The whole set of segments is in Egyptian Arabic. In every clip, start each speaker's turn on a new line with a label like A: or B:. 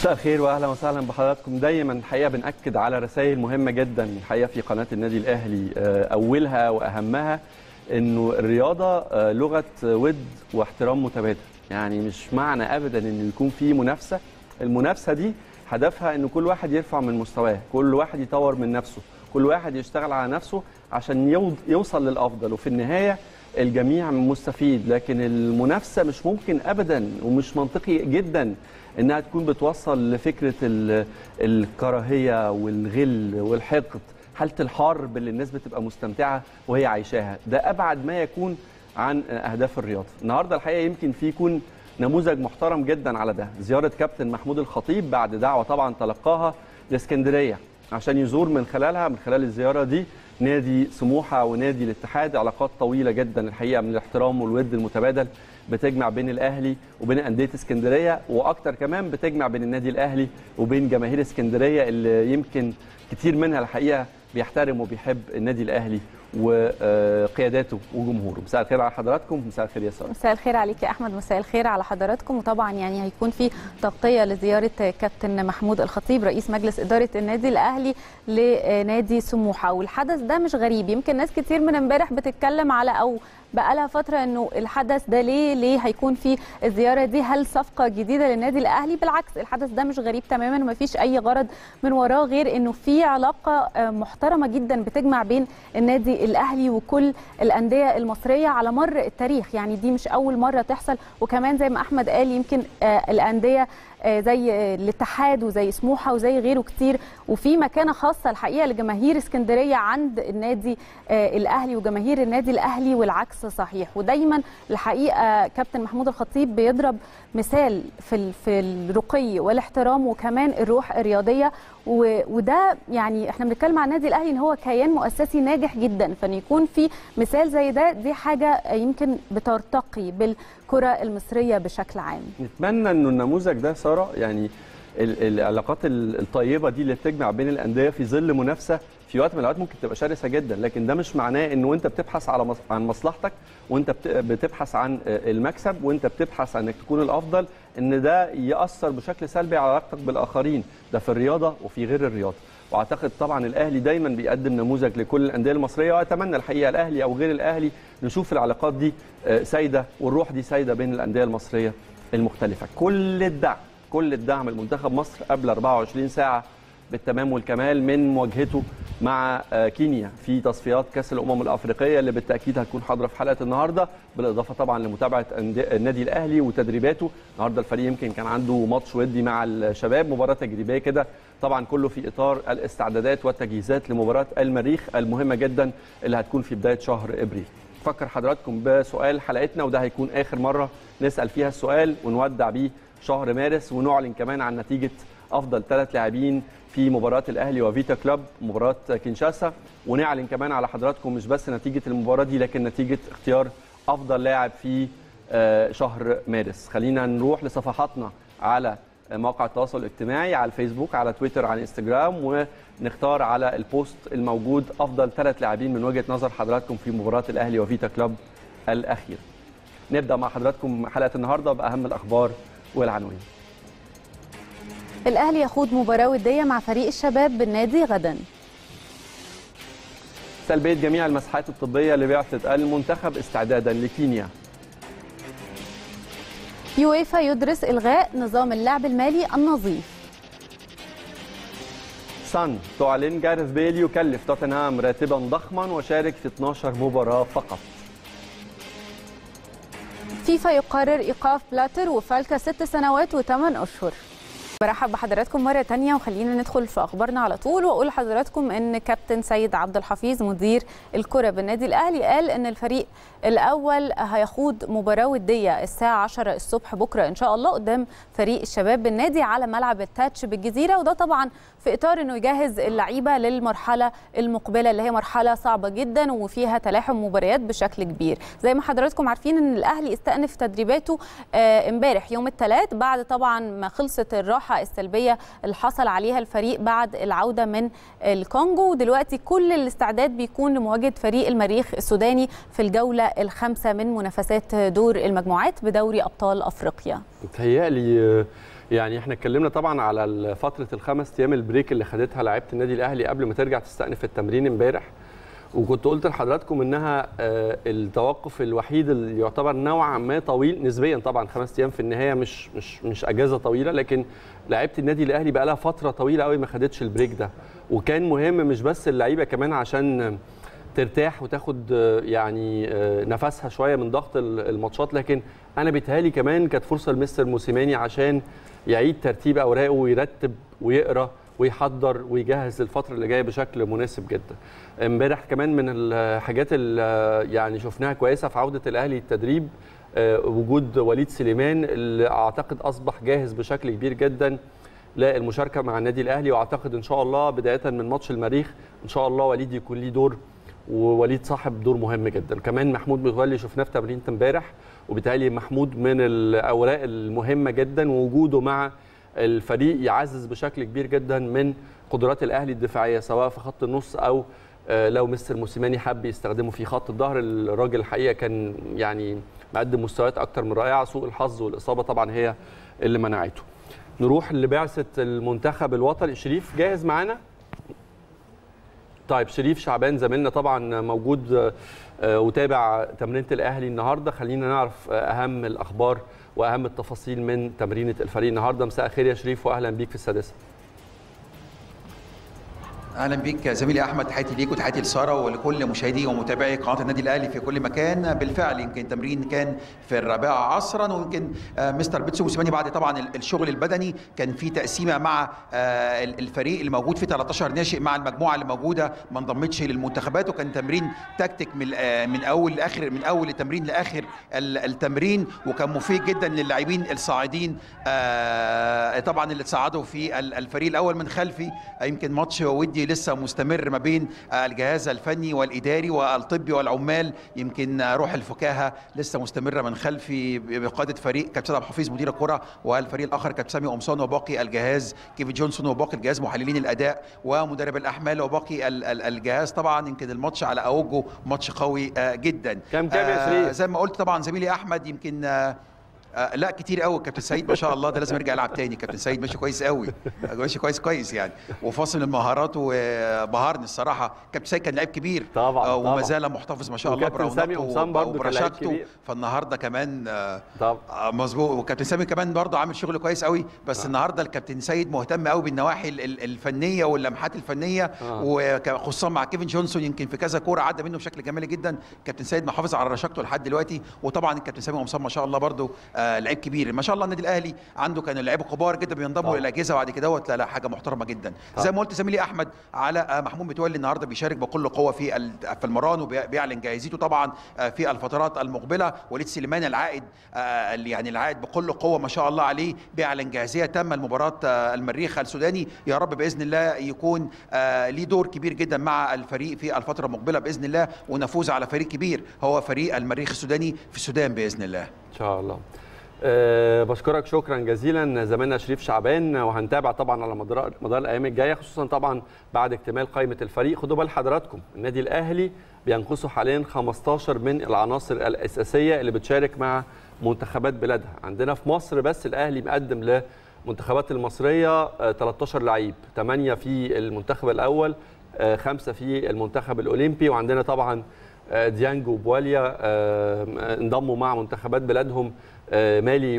A: مساء الخير واهلا وسهلا بحضراتكم دايما الحقيقه بناكد على رسائل مهمه جدا الحقيقه في قناه النادي الاهلي اولها واهمها انه الرياضه لغه ود واحترام متبادل يعني مش معنى ابدا انه يكون في منافسه المنافسه دي هدفها ان كل واحد يرفع من مستواه كل واحد يطور من نفسه كل واحد يشتغل على نفسه عشان يوصل للافضل وفي النهايه الجميع مستفيد لكن المنافسه مش ممكن ابدا ومش منطقي جدا انها تكون بتوصل لفكره الكراهيه والغل والحقد حاله الحرب اللي الناس بتبقى مستمتعه وهي عايشاها ده ابعد ما يكون عن اهداف الرياضه النهارده الحقيقه يمكن في يكون نموذج محترم جدا على ده زياره كابتن محمود الخطيب بعد دعوه طبعا تلقاها لاسكندريه عشان يزور من خلالها من خلال الزياره دي نادي سموحه ونادي الاتحاد علاقات طويله جدا الحقيقه من الاحترام والود المتبادل بتجمع بين الاهلي وبين انديه اسكندريه واكتر كمان بتجمع بين النادي الاهلي وبين جماهير اسكندريه اللي يمكن كتير منها الحقيقه بيحترم وبيحب النادي الاهلي وقياداته وجمهوره مساء الخير على حضراتكم مساء الخير يا ساره
B: مساء الخير عليك يا احمد مساء الخير على حضراتكم وطبعا يعني هيكون في تغطيه لزياره كابتن محمود الخطيب رئيس مجلس اداره النادي الاهلي لنادي سموحه والحدث ده مش غريب يمكن ناس كتير من امبارح بتتكلم على او بقالها فتره انه الحدث ده ليه ليه هيكون في الزياره دي هل صفقه جديده للنادي الاهلي بالعكس الحدث ده مش غريب تماما وما فيش اي غرض من وراه غير انه في علاقه محترمه جدا بتجمع بين النادي الاهلي وكل الانديه المصريه على مر التاريخ يعني دي مش اول مره تحصل وكمان زي ما احمد قال يمكن الانديه زي الاتحاد وزي سموحه وزي غيره كتير وفي مكانه خاصه الحقيقه لجماهير اسكندريه عند النادي الاهلي وجماهير النادي الاهلي والعكس صحيح ودايما الحقيقه كابتن محمود الخطيب بيضرب مثال في في الرقي والاحترام وكمان الروح الرياضيه وده يعني احنا بنتكلم عن النادي الاهلي ان هو كيان مؤسسي ناجح جدا فان يكون في مثال زي ده دي حاجه يمكن بترتقي بالكره المصريه بشكل عام
A: نتمنى انه النموذج ده ساره يعني العلاقات الطيبه دي اللي بتجمع بين الانديه في ظل منافسه في وقت من الاوقات ممكن تبقى شرسه جدا لكن ده مش معناه انه انت بتبحث على عن مصلحتك وانت بتبحث عن المكسب وانت بتبحث عن انك تكون الافضل ان ده ياثر بشكل سلبي على علاقتك بالاخرين ده في الرياضه وفي غير الرياضه واعتقد طبعا الاهلي دايما بيقدم نموذج لكل الانديه المصريه واتمنى الحقيقه الاهلي او غير الاهلي نشوف العلاقات دي سايده والروح دي سايده بين الانديه المصريه المختلفه كل الدعم كل الدعم لمنتخب مصر قبل 24 ساعه بالتمام والكمال من مواجهته مع كينيا في تصفيات كاس الامم الافريقيه اللي بالتاكيد هتكون حاضره في حلقه النهارده بالاضافه طبعا لمتابعه النادي الاهلي وتدريباته النهارده الفريق يمكن كان عنده ماتش ودي مع الشباب مباراه تجريبيه كده طبعا كله في اطار الاستعدادات والتجهيزات لمباراه المريخ المهمه جدا اللي هتكون في بدايه شهر ابريل فكر حضراتكم بسؤال حلقتنا وده هيكون اخر مره نسال فيها السؤال ونودع بيه شهر مارس ونعلن كمان عن نتيجه افضل ثلاث لاعبين في مباراه الاهلي وفيتا كلوب مباراه كينشاسا ونعلن كمان على حضراتكم مش بس نتيجه المباراه دي لكن نتيجه اختيار افضل لاعب في شهر مارس خلينا نروح لصفحاتنا على مواقع التواصل الاجتماعي على الفيسبوك على تويتر على انستجرام ونختار على البوست الموجود افضل ثلاث لاعبين من وجهه نظر حضراتكم في مباراه الاهلي وفيتا كلوب الاخيره نبدا مع حضراتكم حلقه النهارده باهم الاخبار والعناوين
B: الاهلي يخوض مباراه وديه مع فريق الشباب بالنادي غدا
A: سلبيه جميع المساحات الطبيه لبعثه المنتخب استعدادا لكينيا
B: يويفا يدرس الغاء نظام اللعب المالي النظيف
A: سان تعلن جارث بيل يكلف توتنهام راتبا ضخما وشارك في 12 مباراه فقط
B: فيفا يقرر ايقاف بلاتر وفالكا ست سنوات وثمان اشهر برحب بحضراتكم مرة تانية وخلينا ندخل في أخبارنا على طول وأقول لحضراتكم إن كابتن سيد عبد الحفيظ مدير الكرة بالنادي الأهلي قال إن الفريق الأول هيخوض مباراة ودية الساعة 10 الصبح بكرة إن شاء الله قدام فريق الشباب بالنادي على ملعب التاتش بالجزيرة وده طبعا في إطار إنه يجهز اللعيبة للمرحلة المقبلة اللي هي مرحلة صعبة جدا وفيها تلاحم مباريات بشكل كبير زي ما حضراتكم عارفين إن الأهلي استأنف تدريباته امبارح يوم الثلاث بعد طبعا ما خلصت الراحة السلبيه اللي حصل عليها الفريق بعد العوده من الكونغو ودلوقتي كل الاستعداد بيكون لمواجهه فريق المريخ السوداني في الجوله الخامسه من منافسات دور المجموعات بدوري ابطال افريقيا.
A: متهيألي يعني احنا اتكلمنا طبعا على فتره الخمس ايام البريك اللي خدتها لعيبه النادي الاهلي قبل ما ترجع تستأنف التمرين امبارح وكنت قلت لحضراتكم انها آه، التوقف الوحيد اللي يعتبر نوعا ما طويل نسبيا طبعا خمس ايام في النهايه مش مش مش اجازه طويله لكن لعيبه النادي الاهلي بقى لها فتره طويله قوي ما خدتش البريك ده وكان مهم مش بس اللعيبه كمان عشان ترتاح وتاخد آه، يعني آه، نفسها شويه من ضغط ال- الماتشات لكن انا بيتهيألي كمان كانت فرصه لمستر موسيماني عشان يعيد ترتيب اوراقه ويرتب ويقرا ويحضر ويجهز الفتره اللي جايه بشكل مناسب جدا. امبارح كمان من الحاجات اللي يعني شفناها كويسه في عوده الاهلي التدريب آه، وجود وليد سليمان اللي اعتقد اصبح جاهز بشكل كبير جدا للمشاركه مع النادي الاهلي واعتقد ان شاء الله بدايه من ماتش المريخ ان شاء الله وليد يكون ليه دور ووليد صاحب دور مهم جدا كمان محمود متولي شفناه في تمرينه امبارح وبالتالي محمود من الاوراق المهمه جدا ووجوده مع الفريق يعزز بشكل كبير جدا من قدرات الاهلي الدفاعيه سواء في خط النص او آه، لو مستر موسيماني حب يستخدمه في خط الظهر الراجل الحقيقه كان يعني مقدم مستويات اكتر من رائعه سوء الحظ والاصابه طبعا هي اللي منعته نروح لبعثه المنتخب الوطني شريف جاهز معانا طيب شريف شعبان زميلنا طبعا موجود آه، آه، وتابع تمرينه الاهلي النهارده خلينا نعرف آه، اهم الاخبار واهم التفاصيل من تمرينه الفريق النهارده مساء الخير يا شريف واهلا بيك في السادسه
C: اهلا بيك زميلي احمد تحياتي ليك وتحياتي لساره ولكل مشاهدي ومتابعي قناه النادي الاهلي في كل مكان بالفعل يمكن تمرين كان في الرابعه عصرا ويمكن آه، مستر بيتسو موسيماني بعد طبعا ال- الشغل البدني كان في تقسيمه مع آه، ال- الفريق اللي موجود في 13 ناشئ مع المجموعه اللي موجوده ما انضمتش للمنتخبات وكان تمرين تكتيك من آه، من اول لاخر من اول التمرين لاخر ال- التمرين وكان مفيد جدا للاعبين الصاعدين آه، طبعا اللي تصعدوا في ال- الفريق الاول من خلفي آه، يمكن ماتش ودي لسه مستمر ما بين آه، الجهاز الفني والاداري والطبي والعمال يمكن آه، روح الفكاهه لسه مستمره من خلفي بقياده فريق كابتن عبد الحفيظ مدير الكره والفريق الاخر كابتن سامي قمصان وباقي الجهاز كيفي جونسون وباقي الجهاز محللين الاداء ومدرب الاحمال وباقي ال- ال- الجهاز طبعا يمكن الماتش على اوجه ماتش قوي آه، جدا
A: كام كام يا
C: آه،
A: شريف؟
C: زي ما قلت طبعا زميلي احمد يمكن آه، آه لا كتير قوي كابتن سعيد ما شاء الله ده لازم يرجع يلعب تاني كابتن سعيد ماشي كويس قوي ماشي كويس كويس يعني وفاصل المهارات وبهرني الصراحه كابتن سعيد كان لعيب كبير
A: طبعا،
C: آه، وما
A: طبعا.
C: زال محتفظ ما شاء الله
A: وكابتن سامي
C: برونقه
A: قمصان برضه كان لعيب
C: وبرشاقته
A: كبير.
C: فالنهارده كمان آه،
A: طب
C: آه، مظبوط وكابتن سامي كمان برضه عامل شغل كويس قوي بس
A: آه.
C: النهارده الكابتن سيد مهتم قوي بالنواحي ال- ال- الفنيه واللمحات الفنيه
A: آه.
C: وخصوصا مع كيفن جونسون يمكن في كذا كوره عدى منه بشكل جمالي جدا كابتن سيد محافظ على رشاقته لحد دلوقتي وطبعا الكابتن سامي قمصان ما شاء الله برضه آه لعيب كبير ما شاء الله النادي الاهلي عنده كانوا لعيبه كبار جدا بينضموا
A: طبعا.
C: للاجهزه بعد كده دوت لا لا حاجه محترمه جدا
A: طبعا.
C: زي ما قلت زميلي احمد على آه، محمود متولي النهارده بيشارك بكل قوه في ال- في المران وبيعلن جاهزيته طبعا آه، في الفترات المقبله وليد سليمان العائد آه، اللي يعني العائد بكل قوه ما شاء الله عليه بيعلن جاهزيه تامه لمباراه آه، المريخ السوداني يا رب باذن الله يكون آه، ليه دور كبير جدا مع الفريق في الفتره المقبله باذن الله ونفوز على فريق كبير هو فريق المريخ السوداني في السودان باذن الله
A: ان شاء الله أه بشكرك شكرا جزيلا زميلنا شريف شعبان وهنتابع طبعا على مدار مدار الايام الجايه خصوصا طبعا بعد اكتمال قائمه الفريق خدوا بال حضراتكم النادي الاهلي بينقصه حاليا 15 من العناصر الاساسيه اللي بتشارك مع منتخبات بلادها عندنا في مصر بس الاهلي مقدم للمنتخبات المصريه آه، 13 لعيب 8 في المنتخب الاول آه، خمسه في المنتخب الاولمبي وعندنا طبعا آه، ديانج وبواليا آه، انضموا مع منتخبات بلادهم آه، مالي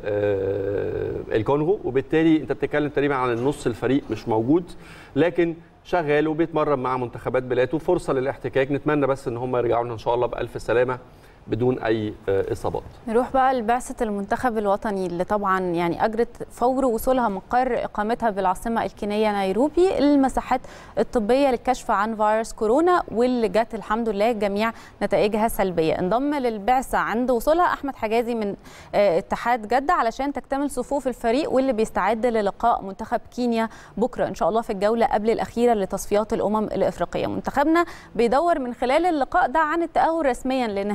A: والكونغو وبالتالي انت بتتكلم تقريبا عن النص الفريق مش موجود لكن شغال وبيتمرن مع منتخبات بلاده فرصه للاحتكاك نتمنى بس ان هم يرجعوا لنا ان شاء الله بالف سلامه بدون اي آه، اصابات
B: نروح بقى لبعثة المنتخب الوطني اللي طبعا يعني أجرت فور وصولها مقر إقامتها بالعاصمة الكينية نيروبي المساحات الطبية للكشف عن فيروس كورونا واللي جت الحمد لله جميع نتائجها سلبية انضم للبعثة عند وصولها أحمد حجازي من آه، اتحاد جدة علشان تكتمل صفوف الفريق واللي بيستعد للقاء منتخب كينيا بكرة إن شاء الله في الجولة قبل الأخيرة لتصفيات الأمم الإفريقية منتخبنا بيدور من خلال اللقاء ده عن التأهل رسميا لنهائيات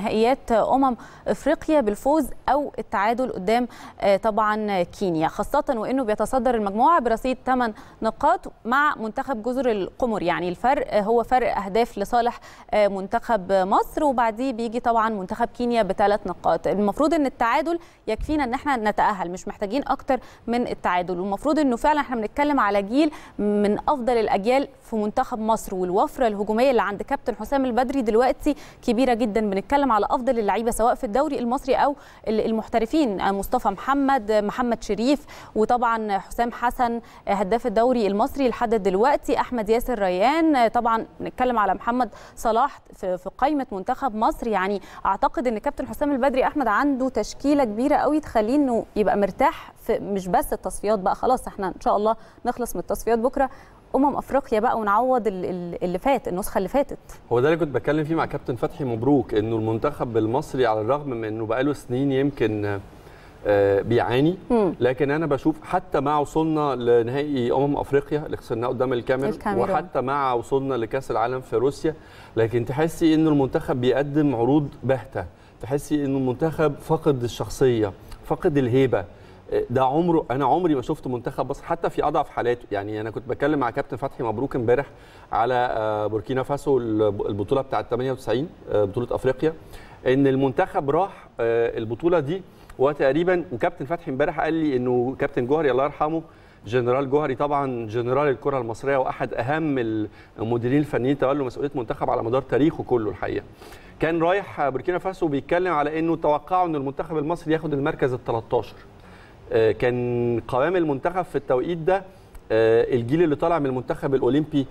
B: نهائيات امم افريقيا بالفوز او التعادل قدام طبعا كينيا خاصه وانه بيتصدر المجموعه برصيد 8 نقاط مع منتخب جزر القمر يعني الفرق هو فرق اهداف لصالح منتخب مصر وبعديه بيجي طبعا منتخب كينيا بثلاث نقاط المفروض ان التعادل يكفينا ان احنا نتاهل مش محتاجين اكتر من التعادل والمفروض انه فعلا احنا بنتكلم على جيل من افضل الاجيال في منتخب مصر والوفره الهجوميه اللي عند كابتن حسام البدري دلوقتي كبيره جدا بنتكلم على افضل اللعيبه سواء في الدوري المصري او المحترفين مصطفى محمد محمد شريف وطبعا حسام حسن هداف الدوري المصري لحد دلوقتي احمد ياسر ريان طبعا نتكلم على محمد صلاح في قائمه منتخب مصر يعني اعتقد ان كابتن حسام البدري احمد عنده تشكيله كبيره قوي تخليه انه يبقى مرتاح في مش بس التصفيات بقى خلاص احنا ان شاء الله نخلص من التصفيات بكره امم افريقيا بقى ونعوض اللي فات النسخه اللي فاتت
A: هو ده اللي كنت بتكلم فيه مع كابتن فتحي مبروك انه المنتخب المصري على الرغم من انه بقاله سنين يمكن بيعاني لكن انا بشوف حتى مع وصولنا لنهائي امم افريقيا اللي خسرناه قدام الكاميرون وحتى مع وصولنا لكاس العالم في روسيا لكن تحسي انه المنتخب بيقدم عروض باهته تحسي انه المنتخب فقد الشخصيه فقد الهيبه ده عمره انا عمري ما شفت منتخب مصر حتى في اضعف حالاته يعني انا كنت بتكلم مع كابتن فتحي مبروك امبارح على بوركينا فاسو البطوله بتاعه 98 بطوله افريقيا ان المنتخب راح البطوله دي وتقريبا وكابتن فتحي امبارح قال لي انه كابتن جوهري الله يرحمه جنرال جوهري طبعا جنرال الكره المصريه واحد اهم المديرين الفنيين تولوا مسؤوليه منتخب على مدار تاريخه كله الحقيقه كان رايح بوركينا فاسو بيتكلم على انه توقعوا ان المنتخب المصري ياخد المركز ال 13 كان قوام المنتخب في التوقيت ده الجيل اللي طالع من المنتخب الاولمبي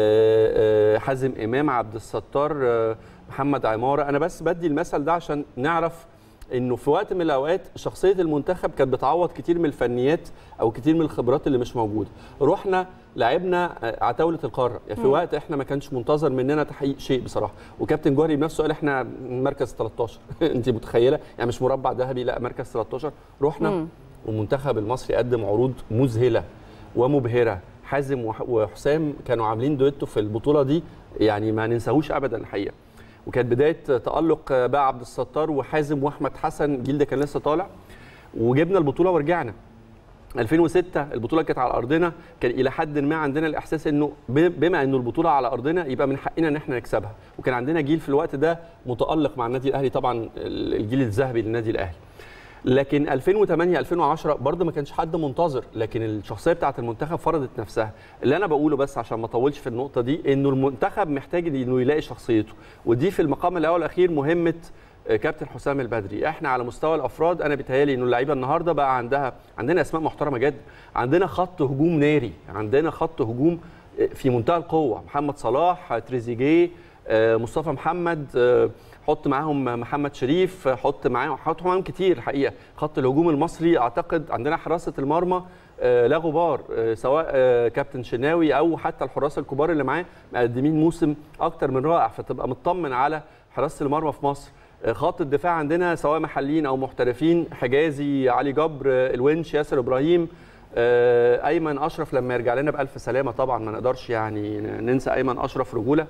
A: حازم امام عبد الستار محمد عماره انا بس بدي المثل ده عشان نعرف انه في وقت من الاوقات شخصيه المنتخب كانت بتعوض كتير من الفنيات او كتير من الخبرات اللي مش موجوده رحنا لعبنا عتاوله القاره يعني في وقت احنا ما كانش منتظر مننا تحقيق شيء بصراحه وكابتن جوهري بنفسه قال احنا مركز 13 انت متخيله يعني مش مربع ذهبي لا مركز 13 رحنا مم. والمنتخب المصري قدم عروض مذهله ومبهره حازم وحسام كانوا عاملين دويتو في البطوله دي يعني ما ننساهوش ابدا الحقيقه وكانت بدايه تالق بقى عبد الستار وحازم واحمد حسن الجيل ده كان لسه طالع وجبنا البطوله ورجعنا 2006 البطوله كانت على ارضنا كان الى حد ما عندنا الاحساس انه بما انه البطوله على ارضنا يبقى من حقنا ان احنا نكسبها وكان عندنا جيل في الوقت ده متالق مع النادي الاهلي طبعا الجيل الذهبي للنادي الاهلي لكن 2008 2010 برضه ما كانش حد منتظر لكن الشخصيه بتاعه المنتخب فرضت نفسها اللي انا بقوله بس عشان ما اطولش في النقطه دي انه المنتخب محتاج انه يلاقي شخصيته ودي في المقام الاول والاخير مهمه كابتن حسام البدري احنا على مستوى الافراد انا بيتهيالي انه اللعيبه النهارده بقى عندها عندنا اسماء محترمه جدا عندنا خط هجوم ناري عندنا خط هجوم في منتهى القوه محمد صلاح تريزيجيه مصطفى محمد حط معاهم محمد شريف حط معاهم حط معاهم كتير حقيقه خط الهجوم المصري اعتقد عندنا حراسه المرمى لا غبار سواء كابتن شناوي او حتى الحراس الكبار اللي معاه مقدمين موسم اكتر من رائع فتبقى مطمن على حراسه المرمى في مصر خط الدفاع عندنا سواء محليين او محترفين حجازي علي جبر الونش ياسر ابراهيم ايمن اشرف لما يرجع لنا بالف سلامه طبعا ما نقدرش يعني ننسى ايمن اشرف رجوله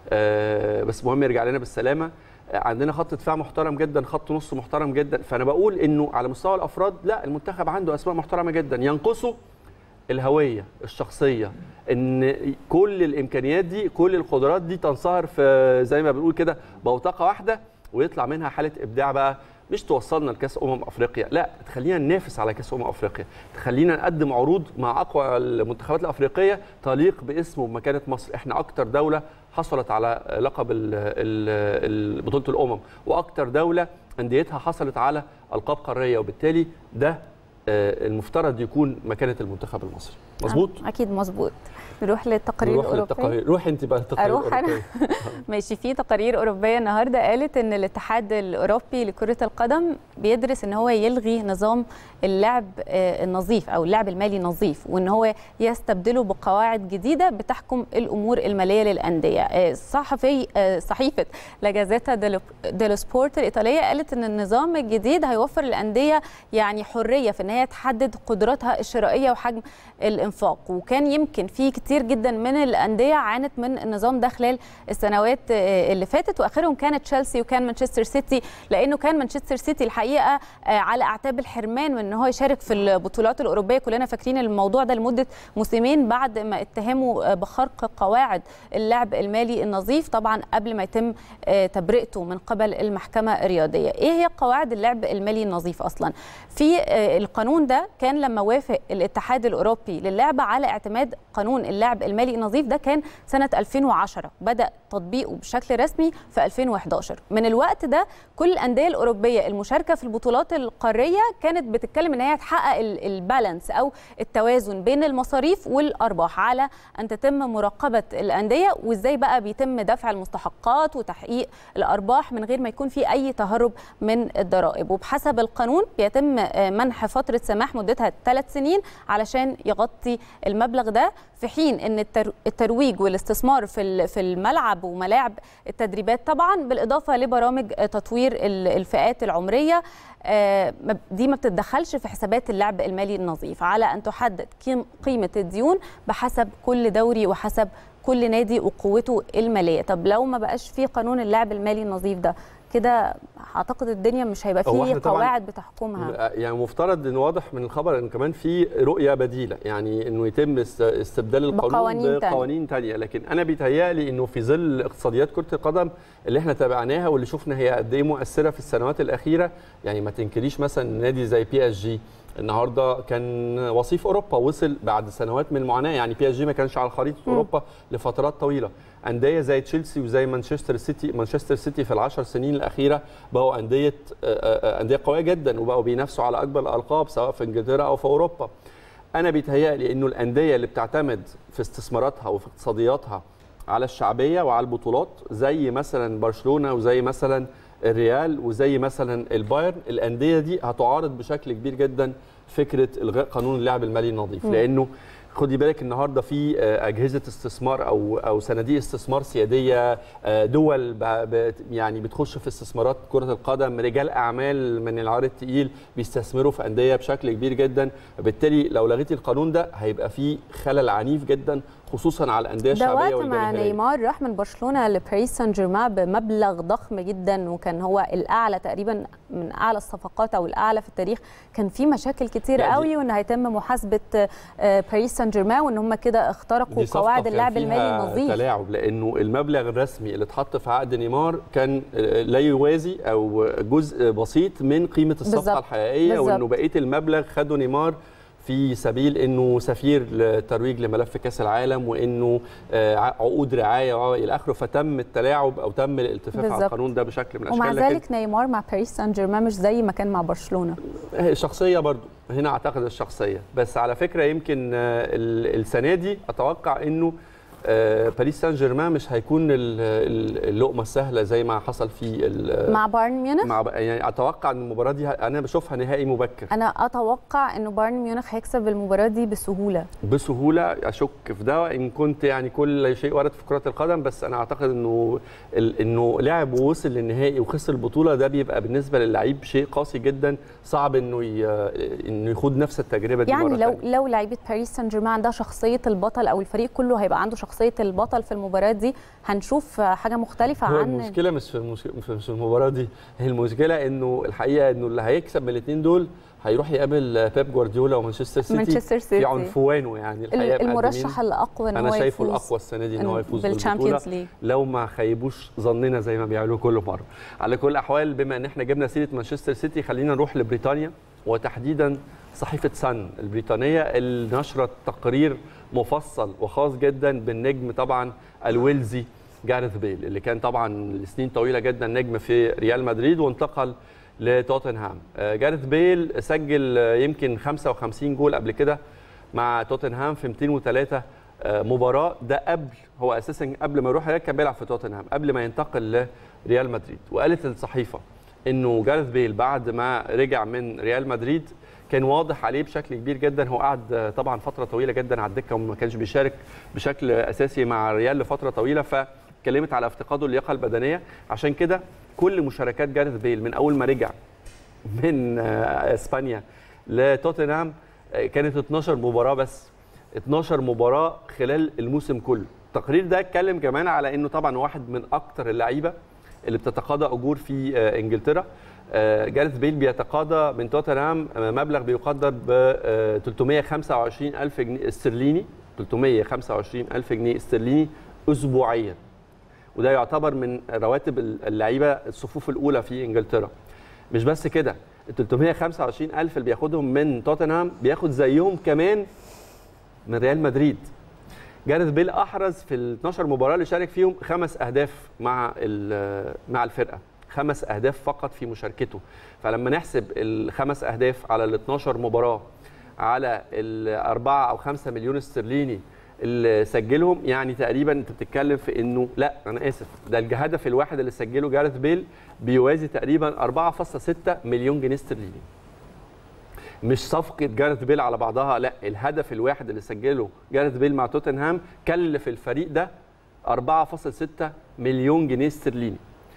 A: بس مهم يرجع لنا بالسلامه عندنا خط دفاع محترم جدا خط نص محترم جدا فانا بقول انه على مستوى الافراد لا المنتخب عنده اسماء محترمه جدا ينقصه الهويه الشخصيه ان كل الامكانيات دي كل القدرات دي تنصهر في زي ما بنقول كده بوتقه واحده ويطلع منها حاله ابداع بقى مش توصلنا لكاس امم افريقيا لا تخلينا ننافس على كاس امم افريقيا تخلينا نقدم عروض مع اقوى المنتخبات الافريقيه تليق باسم ومكانه مصر احنا اكتر دوله حصلت على لقب ال ال بطوله الامم واكتر دوله انديتها حصلت على القاب قاريه وبالتالي ده المفترض يكون مكانه المنتخب المصري مظبوط
B: اكيد مظبوط نروح للتقارير
A: نروح
B: الاوروبيه
A: للتقارير روح انت بقى التقارير
B: اروح انا ماشي في تقارير اوروبيه النهارده قالت ان الاتحاد الاوروبي لكره القدم بيدرس ان هو يلغي نظام اللعب النظيف او اللعب المالي النظيف وان هو يستبدله بقواعد جديده بتحكم الامور الماليه للانديه صحفي صحيفه لاجازيتا ديلو سبورت الايطاليه قالت ان النظام الجديد هيوفر للانديه يعني حريه في ان هي تحدد قدراتها الشرائيه وحجم الانفاق وكان يمكن في كتير جدا من الانديه عانت من النظام ده خلال السنوات اللي فاتت واخرهم كانت تشيلسي وكان مانشستر سيتي لانه كان مانشستر سيتي الحقيقه على اعتاب الحرمان من ان هو يشارك في البطولات الاوروبيه كلنا فاكرين الموضوع ده لمده موسمين بعد ما اتهموا بخرق قواعد اللعب المالي النظيف طبعا قبل ما يتم تبرئته من قبل المحكمه الرياضيه ايه هي قواعد اللعب المالي النظيف اصلا في القانون ده كان لما وافق الاتحاد الاوروبي للعبه على اعتماد قانون اللعب المالي النظيف ده كان سنه 2010 بدا تطبيقه بشكل رسمي في 2011 من الوقت ده كل الانديه الاوروبيه المشاركه في البطولات القاريه كانت بتتكلم ان هي تحقق البالانس او التوازن بين المصاريف والارباح على ان تتم مراقبه الانديه وازاي بقى بيتم دفع المستحقات وتحقيق الارباح من غير ما يكون في اي تهرب من الضرائب وبحسب القانون بيتم منح فتره سماح مدتها ثلاث سنين علشان يغطي المبلغ ده في حين ان الترويج والاستثمار في في الملعب وملاعب التدريبات طبعا بالاضافه لبرامج تطوير الفئات العمريه دي ما بتتدخلش في حسابات اللعب المالي النظيف على ان تحدد قيمه الديون بحسب كل دوري وحسب كل نادي وقوته الماليه طب لو ما بقاش في قانون اللعب المالي النظيف ده كده اعتقد الدنيا مش هيبقى فيه قواعد بتحكمها
A: يعني مفترض ان واضح من الخبر ان كمان في رؤيه بديله يعني انه يتم استبدال القانون
B: بقوانين
A: بقوانين ثانيه لكن انا بيتهيألي انه في ظل اقتصاديات كره القدم اللي احنا تابعناها واللي شفنا هي قد ايه مؤثره في السنوات الاخيره يعني ما تنكريش مثلا نادي زي بي اس جي النهارده كان وصيف اوروبا وصل بعد سنوات من المعاناه يعني بي اس جي ما كانش على خريطه اوروبا لفترات طويله انديه زي تشيلسي وزي مانشستر سيتي مانشستر سيتي في العشر سنين الاخيره بقوا انديه انديه قويه جدا وبقوا بينافسوا على اكبر الالقاب سواء في انجلترا او في اوروبا انا بيتهيألي انه الانديه اللي بتعتمد في استثماراتها وفي اقتصادياتها على الشعبيه وعلى البطولات زي مثلا برشلونه وزي مثلا الريال وزي مثلا البايرن الانديه دي هتعارض بشكل كبير جدا فكره الغاء قانون اللعب المالي النظيف لانه خدي بالك النهارده في اجهزه استثمار او او صناديق استثمار سياديه دول يعني بتخش في استثمارات كره القدم رجال اعمال من العار الثقيل بيستثمروا في انديه بشكل كبير جدا وبالتالي لو لغيتي القانون ده هيبقى في خلل عنيف جدا خصوصا على الانديه الشعبيه
B: ده وقت ما نيمار راح من برشلونه لباريس سان جيرمان بمبلغ ضخم جدا وكان هو الاعلى تقريبا من اعلى الصفقات او الاعلى في التاريخ كان في مشاكل كتير يعني قوي وان هيتم محاسبه باريس سان جيرمان وان هم كده اخترقوا قواعد اللعب المالي النظيف
A: تلاعب لانه المبلغ الرسمي اللي اتحط في عقد نيمار كان لا يوازي او جزء بسيط من قيمه الصفقه بالزبط. الحقيقيه بالزبط. وانه بقيه المبلغ خده نيمار في سبيل انه سفير للترويج لملف كاس العالم وانه عقود رعايه الى اخره فتم التلاعب او تم الالتفاف بالزبط. على القانون ده بشكل من الاشكال
B: ومع ذلك نيمار مع باريس سان جيرمان مش زي ما كان مع برشلونه
A: شخصيه برضو هنا اعتقد الشخصيه بس على فكره يمكن السنه دي اتوقع انه باريس سان جيرمان مش هيكون اللقمه السهله زي ما حصل في
B: مع بايرن ميونخ
A: مع يعني اتوقع ان المباراه دي انا بشوفها نهائي مبكر
B: انا اتوقع انه بايرن ميونخ هيكسب المباراه دي بسهوله
A: بسهوله اشك في ده ان كنت يعني كل شيء ورد في كره القدم بس انا اعتقد انه انه لعب ووصل للنهائي وخسر البطوله ده بيبقى بالنسبه للعيب شيء قاسي جدا صعب انه انه يخوض نفس التجربه دي
B: يعني
A: مرة
B: لو
A: تانية.
B: لو لعيبه باريس سان جيرمان عندها شخصيه البطل او الفريق كله هيبقى عنده شخصيه البطل في المباراه دي هنشوف حاجه مختلفه
A: هو
B: عن
A: المشكله مش في المشكله مش في المباراه دي هي المشكله انه الحقيقه انه اللي هيكسب من الاثنين دول هيروح يقابل بيب جوارديولا ومانشستر سيتي
B: مانشستر سيتي
A: في عنفوانه يعني
B: الحقيقه المرشح الاقوى ان
A: انا
B: هو
A: شايفه
B: يفوز
A: الاقوى السنه دي ان هو يفوز
B: بالشامبيونز ليج
A: لو ما خيبوش ظننا زي ما بيعملوا كل مره على كل الاحوال بما ان احنا جبنا سيره مانشستر سيتي خلينا نروح لبريطانيا وتحديدا صحيفه سان البريطانيه اللي نشرت تقرير مفصل وخاص جدا بالنجم طبعا الويلزي جاريث بيل اللي كان طبعا لسنين طويله جدا نجم في ريال مدريد وانتقل لتوتنهام جاريث بيل سجل يمكن 55 جول قبل كده مع توتنهام في 203 مباراه ده قبل هو اساسا قبل ما يروح ريال كان بيلعب في توتنهام قبل ما ينتقل لريال مدريد وقالت الصحيفه انه جاريث بيل بعد ما رجع من ريال مدريد كان واضح عليه بشكل كبير جدا هو قعد طبعا فتره طويله جدا على الدكه وما كانش بيشارك بشكل اساسي مع ريال لفتره طويله فاتكلمت على افتقاده اللياقه البدنيه عشان كده كل مشاركات جاريث بيل من اول ما رجع من اسبانيا لتوتنهام آه، كانت 12 مباراه بس 12 مباراه خلال الموسم كله التقرير ده اتكلم كمان على انه طبعا واحد من اكتر اللعيبه اللي بتتقاضى اجور في آه، انجلترا آه، جاريث بيل بيتقاضى من توتنهام آه، مبلغ بيقدر ب آه، 325 الف جنيه استرليني 325 الف جنيه استرليني اسبوعيا وده يعتبر من رواتب اللعيبه الصفوف الاولى في انجلترا مش بس كده ال 325 الف اللي بياخدهم من توتنهام بياخد زيهم كمان من ريال مدريد جاريث بيل احرز في ال 12 مباراه اللي شارك فيهم خمس اهداف مع ال- مع الفرقه خمس اهداف فقط في مشاركته فلما نحسب الخمس اهداف على ال 12 مباراه على الأربعة أو خمسة مليون استرليني اللي سجلهم يعني تقريبا انت بتتكلم في انه لا انا اسف ده الهدف الواحد اللي سجله جاريث بيل بيوازي تقريبا 4.6 مليون جنيه استرليني مش صفقه جاريث بيل على بعضها لا الهدف الواحد اللي سجله جاريث بيل مع توتنهام كلف الفريق ده 4.6 مليون جنيه استرليني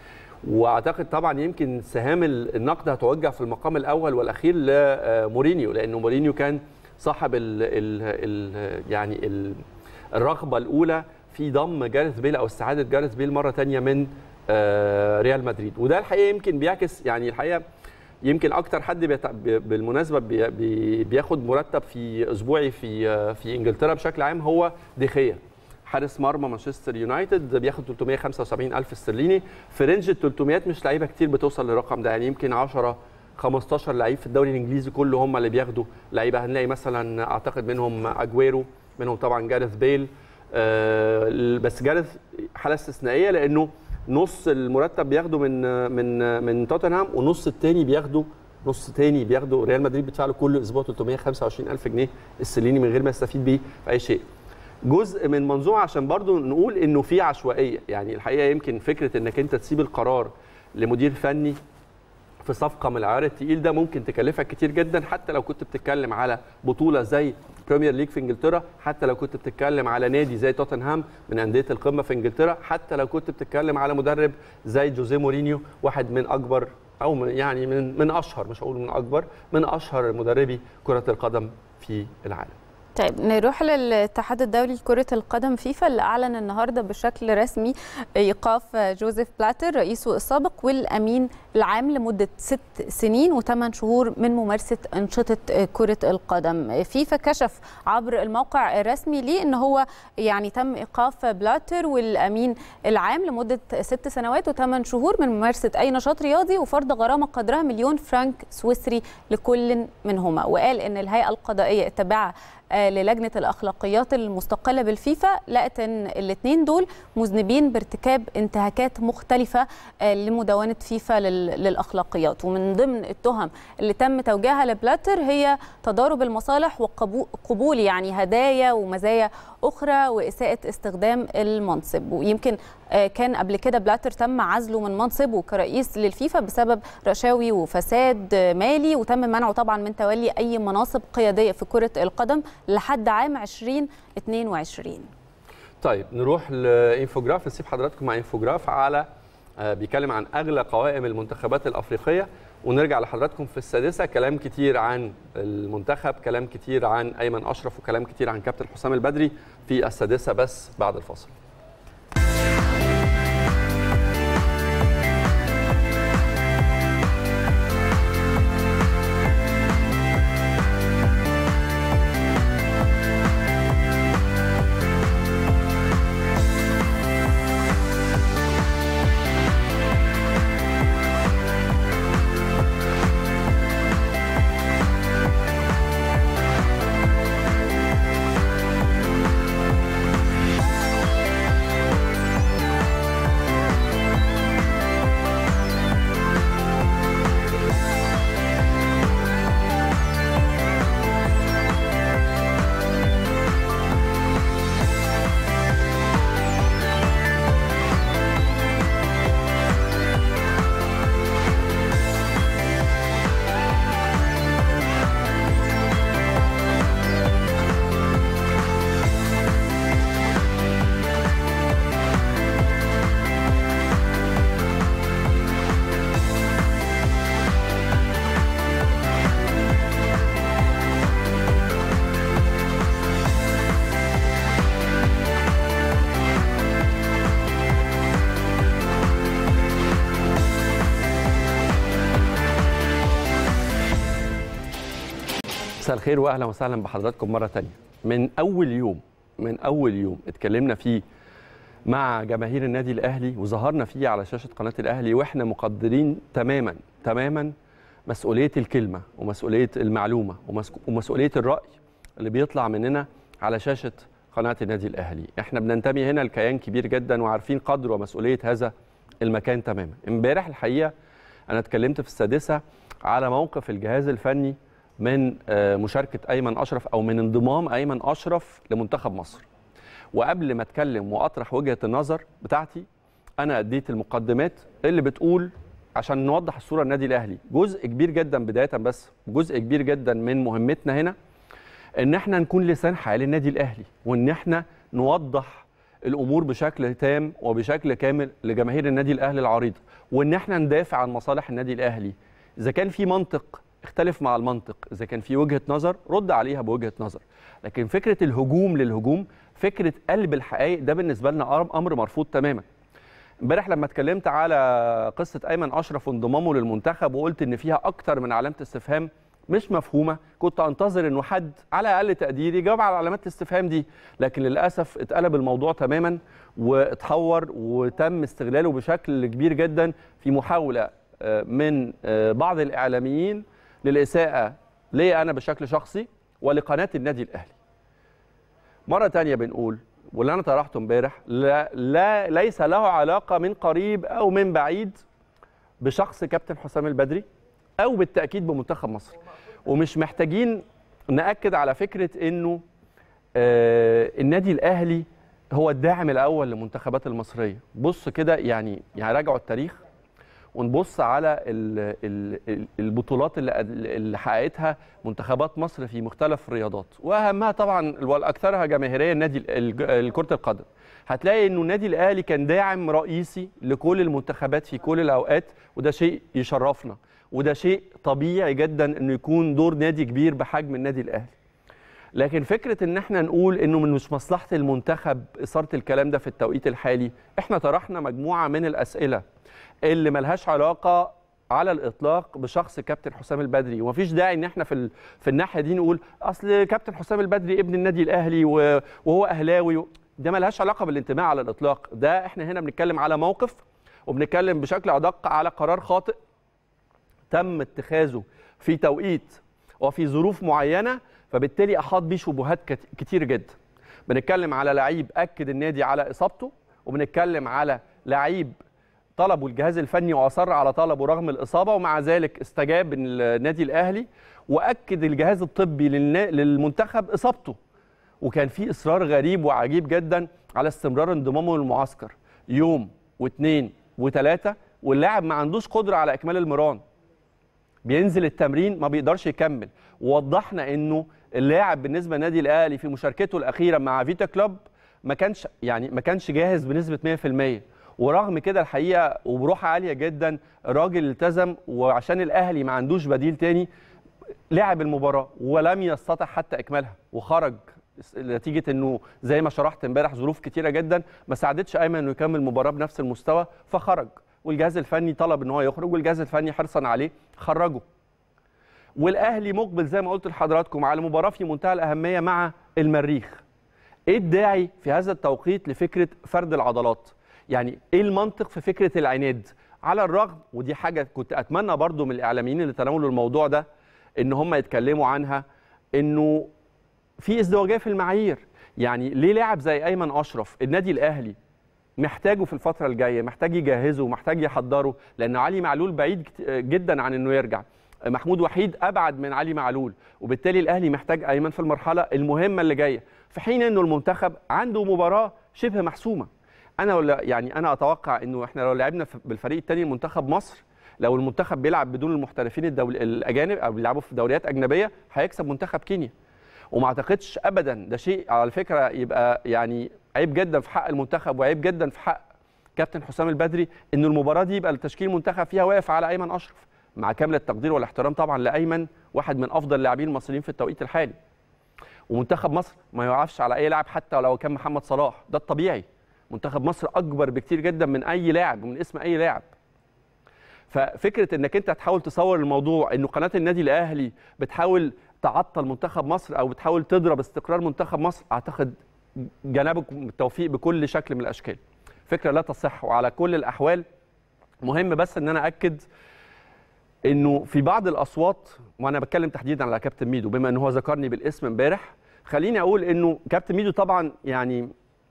A: واعتقد طبعا يمكن سهام النقد هتوجه في المقام الاول والاخير لمورينيو لانه مورينيو كان صاحب ال ال ال يعني ال الرغبه الاولى في ضم جاريث بيل او استعاده جاريث بيل مره ثانيه من آه، ريال مدريد وده الحقيقه يمكن بيعكس يعني الحقيقه يمكن اكتر حد بيت... بي- بالمناسبه بي... بي... بياخد مرتب في اسبوعي في آه، في انجلترا بشكل عام هو ديخيا حارس مرمى مانشستر يونايتد بياخد 375 الف استرليني في رينج ال 300 مش لعيبه كتير بتوصل للرقم ده يعني يمكن 10 15 لعيب في الدوري الانجليزي كله هم اللي بياخدوا لعيبه هنلاقي مثلا اعتقد منهم اجويرو منهم طبعا جاريث بيل آه، بس جاريث حاله استثنائيه لانه نص المرتب بياخده من من من توتنهام ونص التاني بياخده نص تاني بياخده ريال مدريد بيدفع له كل اسبوع 325 الف جنيه استرليني من غير ما يستفيد بيه في اي شيء جزء من منظومه عشان برضو نقول انه في عشوائيه يعني الحقيقه يمكن فكره انك انت تسيب القرار لمدير فني في صفقه من العيار التقيل ده ممكن تكلفك كتير جدا حتى لو كنت بتتكلم على بطوله زي بريمير ليج في انجلترا حتى لو كنت بتتكلم على نادي زي توتنهام من انديه القمه في انجلترا حتى لو كنت بتتكلم على مدرب زي جوزيه مورينيو واحد من اكبر او من يعني من من اشهر مش هقول من اكبر من اشهر مدربي كره القدم في العالم
B: طيب نروح للاتحاد الدولي لكرة القدم فيفا اللي أعلن النهاردة بشكل رسمي إيقاف جوزيف بلاتر رئيسه السابق والأمين العام لمدة ست سنين وثمان شهور من ممارسة أنشطة كرة القدم فيفا كشف عبر الموقع الرسمي ليه أن هو يعني تم إيقاف بلاتر والأمين العام لمدة ست سنوات وثمان شهور من ممارسة أي نشاط رياضي وفرض غرامة قدرها مليون فرنك سويسري لكل منهما وقال أن الهيئة القضائية التابعة آه، للجنه الاخلاقيات المستقله بالفيفا لقت ان الاثنين دول مذنبين بارتكاب انتهاكات مختلفه آه، لمدونه فيفا لل- للاخلاقيات ومن ضمن التهم اللي تم توجيهها لبلاتر هي تضارب المصالح وقبول يعني هدايا ومزايا اخرى واساءه استخدام المنصب ويمكن آه، كان قبل كده بلاتر تم عزله من منصبه كرئيس للفيفا بسبب رشاوي وفساد آه، مالي وتم منعه طبعا من تولي اي مناصب قياديه في كره القدم لحد عام 2022
A: طيب نروح لانفوجراف نسيب حضراتكم مع انفوجراف على آه، بيتكلم عن اغلى قوائم المنتخبات الافريقيه ونرجع لحضراتكم في السادسه كلام كتير عن المنتخب كلام كتير عن ايمن اشرف وكلام كتير عن كابتن حسام البدري في السادسه بس بعد الفاصل مساء الخير واهلا وسهلا بحضراتكم مره تانية من اول يوم من اول يوم اتكلمنا فيه مع جماهير النادي الاهلي وظهرنا فيه على شاشه قناه الاهلي واحنا مقدرين تماما تماما مسؤوليه الكلمه ومسؤوليه المعلومه ومسك- ومسؤوليه الراي اللي بيطلع مننا على شاشه قناه النادي الاهلي احنا بننتمي هنا لكيان كبير جدا وعارفين قدر ومسؤوليه هذا المكان تماما امبارح الحقيقه انا اتكلمت في السادسه على موقف الجهاز الفني من آه، مشاركه ايمن اشرف او من انضمام ايمن اشرف لمنتخب مصر وقبل ما اتكلم واطرح وجهه النظر بتاعتي انا اديت المقدمات اللي بتقول عشان نوضح الصوره النادي الاهلي جزء كبير جدا بدايه بس جزء كبير جدا من مهمتنا هنا ان احنا نكون لسان حال النادي الاهلي وان احنا نوضح الامور بشكل تام وبشكل كامل لجماهير النادي الاهلي العريضه وان احنا ندافع عن مصالح النادي الاهلي اذا كان في منطق اختلف مع المنطق اذا كان في وجهه نظر رد عليها بوجهه نظر لكن فكره الهجوم للهجوم فكره قلب الحقائق ده بالنسبه لنا أمر- امر مرفوض تماما امبارح لما اتكلمت على قصه ايمن اشرف وانضمامه للمنتخب وقلت ان فيها اكتر من علامه استفهام مش مفهومه كنت انتظر انه حد على اقل تقدير يجاوب على علامات الاستفهام دي لكن للاسف اتقلب الموضوع تماما واتحور وتم استغلاله بشكل كبير جدا في محاوله آه، من آه، بعض الاعلاميين للاساءه لي انا بشكل شخصي ولقناه النادي الاهلي مره تانية بنقول واللي انا طرحته امبارح لا, لا ليس له علاقه من قريب او من بعيد بشخص كابتن حسام البدري او بالتاكيد بمنتخب مصر ومش محتاجين ناكد على فكره انه آه النادي الاهلي هو الداعم الاول للمنتخبات المصريه بص كده يعني يعني راجعوا التاريخ ونبص على ال- ال- ال- البطولات اللي اللي حققتها منتخبات مصر في مختلف الرياضات واهمها طبعا والاكثرها جماهيريه النادي ال- ال- كره القدم هتلاقي انه النادي الاهلي كان داعم رئيسي لكل المنتخبات في كل الاوقات وده شيء يشرفنا وده شيء طبيعي جدا انه يكون دور نادي كبير بحجم النادي الاهلي لكن فكره ان احنا نقول انه من مش مصلحه المنتخب اثاره الكلام ده في التوقيت الحالي احنا طرحنا مجموعه من الاسئله اللي ملهاش علاقه على الاطلاق بشخص كابتن حسام البدري ومفيش داعي ان احنا في ال... في الناحيه دي نقول اصل كابتن حسام البدري ابن النادي الاهلي و... وهو اهلاوي و... ده ملهاش علاقه بالانتماء على الاطلاق ده احنا هنا بنتكلم على موقف وبنتكلم بشكل ادق على قرار خاطئ تم اتخاذه في توقيت وفي ظروف معينه فبالتالي احاط بيه شبهات كت- كتير جدا بنتكلم على لعيب اكد النادي على اصابته وبنتكلم على لعيب طلبوا الجهاز الفني واصر على طلبه رغم الاصابه ومع ذلك استجاب النادي الاهلي واكد الجهاز الطبي للنا- للمنتخب اصابته وكان في اصرار غريب وعجيب جدا على استمرار انضمامه للمعسكر يوم واثنين وثلاثه واللاعب ما عندوش قدره على اكمال المران بينزل التمرين ما بيقدرش يكمل ووضحنا انه اللاعب بالنسبه للنادي الاهلي في مشاركته الاخيره مع فيتا كلوب ما كانش يعني ما كانش جاهز بنسبه 100% ورغم كده الحقيقه وبروح عاليه جدا الراجل التزم وعشان الاهلي ما عندوش بديل تاني لعب المباراه ولم يستطع حتى اكمالها وخرج نتيجه انه زي ما شرحت امبارح ظروف كتيره جدا ما ساعدتش ايمن انه يكمل المباراه بنفس المستوى فخرج والجهاز الفني طلب ان هو يخرج والجهاز الفني حرصا عليه خرجه والاهلي مقبل زي ما قلت لحضراتكم على مباراه في منتهى الاهميه مع المريخ ايه الداعي في هذا التوقيت لفكره فرد العضلات يعني ايه المنطق في فكره العناد على الرغم ودي حاجه كنت اتمنى برضو من الاعلاميين اللي تناولوا الموضوع ده ان هم يتكلموا عنها انه في ازدواجيه في المعايير يعني ليه لاعب زي ايمن اشرف النادي الاهلي محتاجه في الفتره الجايه محتاج يجهزه محتاج يحضره لان علي معلول بعيد كت- جدا عن انه يرجع محمود وحيد ابعد من علي معلول وبالتالي الاهلي محتاج ايمن في المرحله المهمه اللي جايه في حين انه المنتخب عنده مباراه شبه محسومه انا ولا يعني انا اتوقع انه احنا لو لعبنا في- بالفريق الثاني منتخب مصر لو المنتخب بيلعب بدون المحترفين الدول الاجانب او بيلعبوا في دوريات اجنبيه هيكسب منتخب كينيا وما اعتقدش ابدا ده شيء على فكره يبقى يعني عيب جدا في حق المنتخب وعيب جدا في حق كابتن حسام البدري ان المباراه دي يبقى التشكيل المنتخب فيها واقف على ايمن اشرف مع كامل التقدير والاحترام طبعا لايمن واحد من افضل اللاعبين المصريين في التوقيت الحالي ومنتخب مصر ما يقفش على اي لاعب حتى لو كان محمد صلاح ده الطبيعي منتخب مصر اكبر بكتير جدا من اي لاعب ومن اسم اي لاعب ففكره انك انت تحاول تصور الموضوع انه قناه النادي الاهلي بتحاول تعطل منتخب مصر او بتحاول تضرب استقرار منتخب مصر اعتقد جنابكم التوفيق بكل شكل من الاشكال فكره لا تصح وعلى كل الاحوال مهم بس ان انا اكد انه في بعض الاصوات وانا بتكلم تحديدا على كابتن ميدو بما ان هو ذكرني بالاسم امبارح خليني اقول انه كابتن ميدو طبعا يعني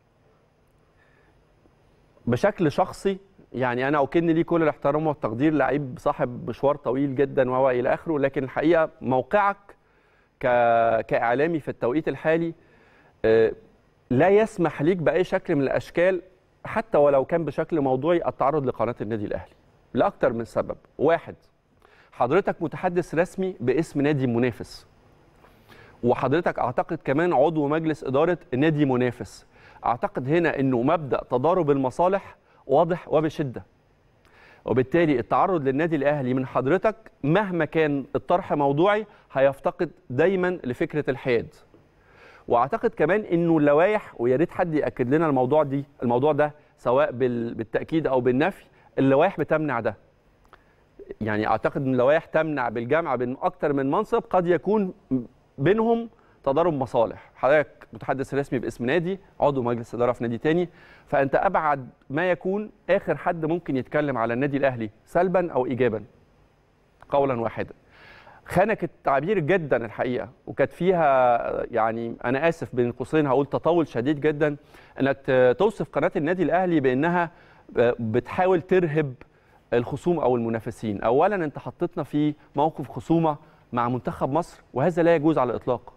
A: بشكل شخصي يعني انا اكن ليه كل الاحترام والتقدير لعيب صاحب مشوار طويل جدا وهو الى اخره لكن الحقيقه موقعك ك... كاعلامي في التوقيت الحالي آه، لا يسمح ليك باي شكل من الاشكال حتى ولو كان بشكل موضوعي التعرض لقناه النادي الاهلي لاكثر من سبب واحد حضرتك متحدث رسمي باسم نادي منافس وحضرتك اعتقد كمان عضو مجلس اداره نادي منافس اعتقد هنا انه مبدا تضارب المصالح واضح وبشده وبالتالي التعرض للنادي الاهلي من حضرتك مهما كان الطرح موضوعي هيفتقد دايما لفكره الحياد واعتقد كمان انه اللوائح ويا ريت حد ياكد لنا الموضوع دي الموضوع ده سواء بال- بالتاكيد او بالنفي اللوائح بتمنع ده يعني اعتقد ان اللوائح تمنع بالجمع بين اكتر من منصب قد يكون بينهم تضارب مصالح حضرتك متحدث رسمي باسم نادي عضو مجلس اداره في نادي تاني فانت ابعد ما يكون اخر حد ممكن يتكلم على النادي الاهلي سلبا او ايجابا قولا واحدا خانك التعبير جدا الحقيقه وكانت فيها يعني انا اسف بين قوسين هقول تطاول شديد جدا انك ت- توصف قناه النادي الاهلي بانها بتحاول ترهب الخصوم او المنافسين اولا انت حطيتنا في موقف خصومه مع منتخب مصر وهذا لا يجوز على الاطلاق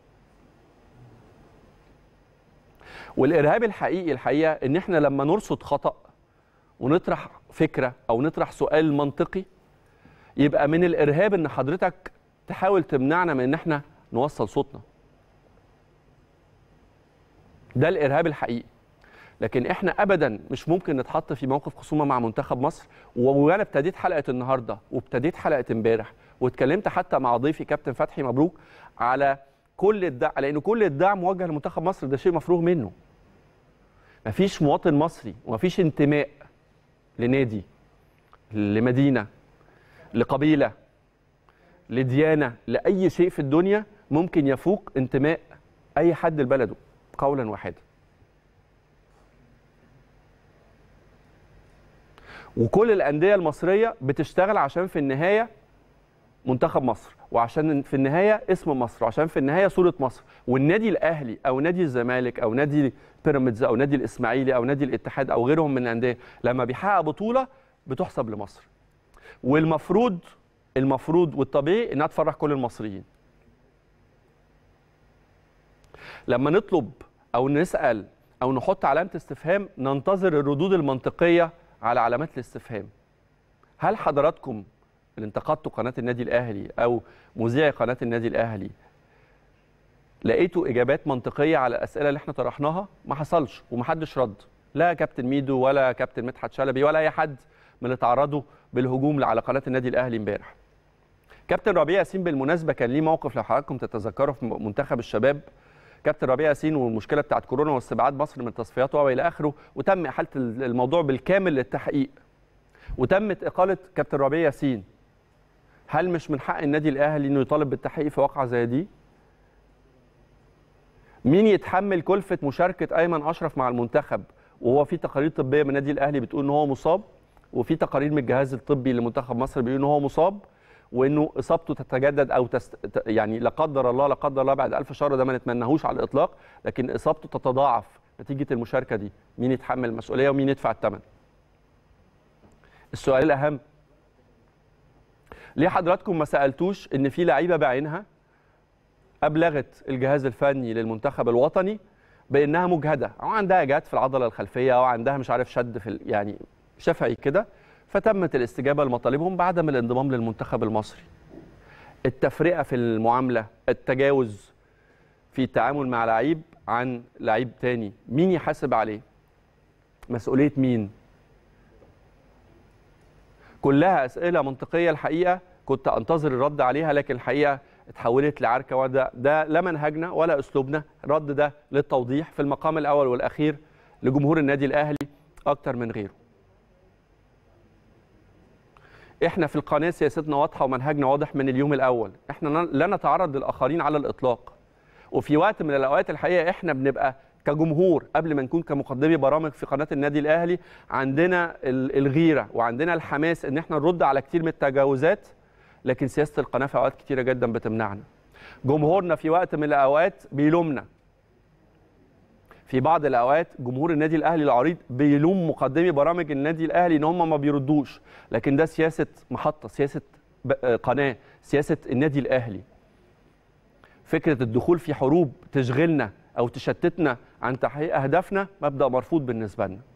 A: والارهاب الحقيقي الحقيقه ان احنا لما نرصد خطا ونطرح فكره او نطرح سؤال منطقي يبقى من الارهاب ان حضرتك تحاول تمنعنا من ان احنا نوصل صوتنا ده الارهاب الحقيقي لكن احنا ابدا مش ممكن نتحط في موقف خصومه مع منتخب مصر و- وانا ابتديت حلقه النهارده وابتديت حلقه امبارح واتكلمت حتى مع ضيفي كابتن فتحي مبروك على كل الدعم لان كل الدعم موجه لمنتخب مصر ده شيء مفروغ منه مفيش مواطن مصري ومفيش انتماء لنادي لمدينه لقبيله لديانه لاي شيء في الدنيا ممكن يفوق انتماء اي حد لبلده قولا واحدا وكل الانديه المصريه بتشتغل عشان في النهايه منتخب مصر وعشان في النهايه اسم مصر وعشان في النهايه صوره مصر والنادي الاهلي او نادي الزمالك او نادي بيراميدز او نادي الاسماعيلي او نادي الاتحاد او غيرهم من الانديه لما بيحقق بطوله بتحسب لمصر والمفروض المفروض والطبيعي انها تفرح كل المصريين لما نطلب او نسال او نحط علامه استفهام ننتظر الردود المنطقيه على علامات الاستفهام هل حضراتكم اللي انتقدتوا قناه النادي الاهلي او مذيع قناه النادي الاهلي لقيتوا اجابات منطقيه على الاسئله اللي احنا طرحناها ما حصلش ومحدش رد لا كابتن ميدو ولا كابتن مدحت شلبي ولا اي حد من اللي تعرضوا بالهجوم على قناه النادي الاهلي امبارح كابتن ربيع ياسين بالمناسبه كان ليه موقف لو حضراتكم تتذكروا في منتخب الشباب كابتن ربيع ياسين والمشكله بتاعت كورونا واستبعاد مصر من التصفيات والى اخره وتم احاله الموضوع بالكامل للتحقيق وتمت اقاله كابتن ربيع ياسين هل مش من حق النادي الاهلي انه يطالب بالتحقيق في واقعه زي دي مين يتحمل كلفه مشاركه ايمن اشرف مع المنتخب وهو في تقارير طبيه من النادي الاهلي بتقول ان هو مصاب وفي تقارير من الجهاز الطبي لمنتخب مصر بيقول ان هو مصاب وانه اصابته تتجدد او تست... يعني لا قدر الله لا قدر الله بعد ألف شهر ده ما نتمناهوش على الاطلاق لكن اصابته تتضاعف نتيجه المشاركه دي مين يتحمل المسؤوليه ومين يدفع الثمن السؤال الاهم ليه حضراتكم ما سالتوش ان في لعيبه بعينها ابلغت الجهاز الفني للمنتخب الوطني بانها مجهده او عندها اجهاد في العضله الخلفيه او عندها مش عارف شد في ال- يعني شفعي كده فتمت الاستجابه لمطالبهم بعدم الانضمام للمنتخب المصري التفرقه في المعامله التجاوز في التعامل مع لعيب عن لعيب تاني مين يحاسب عليه مسؤوليه مين كلها اسئله منطقيه الحقيقه كنت انتظر الرد عليها لكن الحقيقه اتحولت لعركه وده ده لا منهجنا ولا اسلوبنا الرد ده للتوضيح في المقام الاول والاخير لجمهور النادي الاهلي اكتر من غيره احنا في القناه سياستنا واضحه ومنهجنا واضح من اليوم الاول احنا لا نتعرض للاخرين على الاطلاق وفي وقت من الاوقات الحقيقه احنا بنبقى كجمهور قبل ما نكون كمقدمي برامج في قناه النادي الاهلي عندنا الغيره وعندنا الحماس ان احنا نرد على كتير من التجاوزات لكن سياسه القناه في اوقات كتيره جدا بتمنعنا جمهورنا في وقت من الاوقات بيلومنا في بعض الاوقات جمهور النادي الاهلي العريض بيلوم مقدمي برامج النادي الاهلي ان هم ما بيردوش لكن ده سياسه محطه سياسه قناه سياسه النادي الاهلي فكره الدخول في حروب تشغلنا او تشتتنا عن تحقيق اهدافنا مبدا مرفوض بالنسبه لنا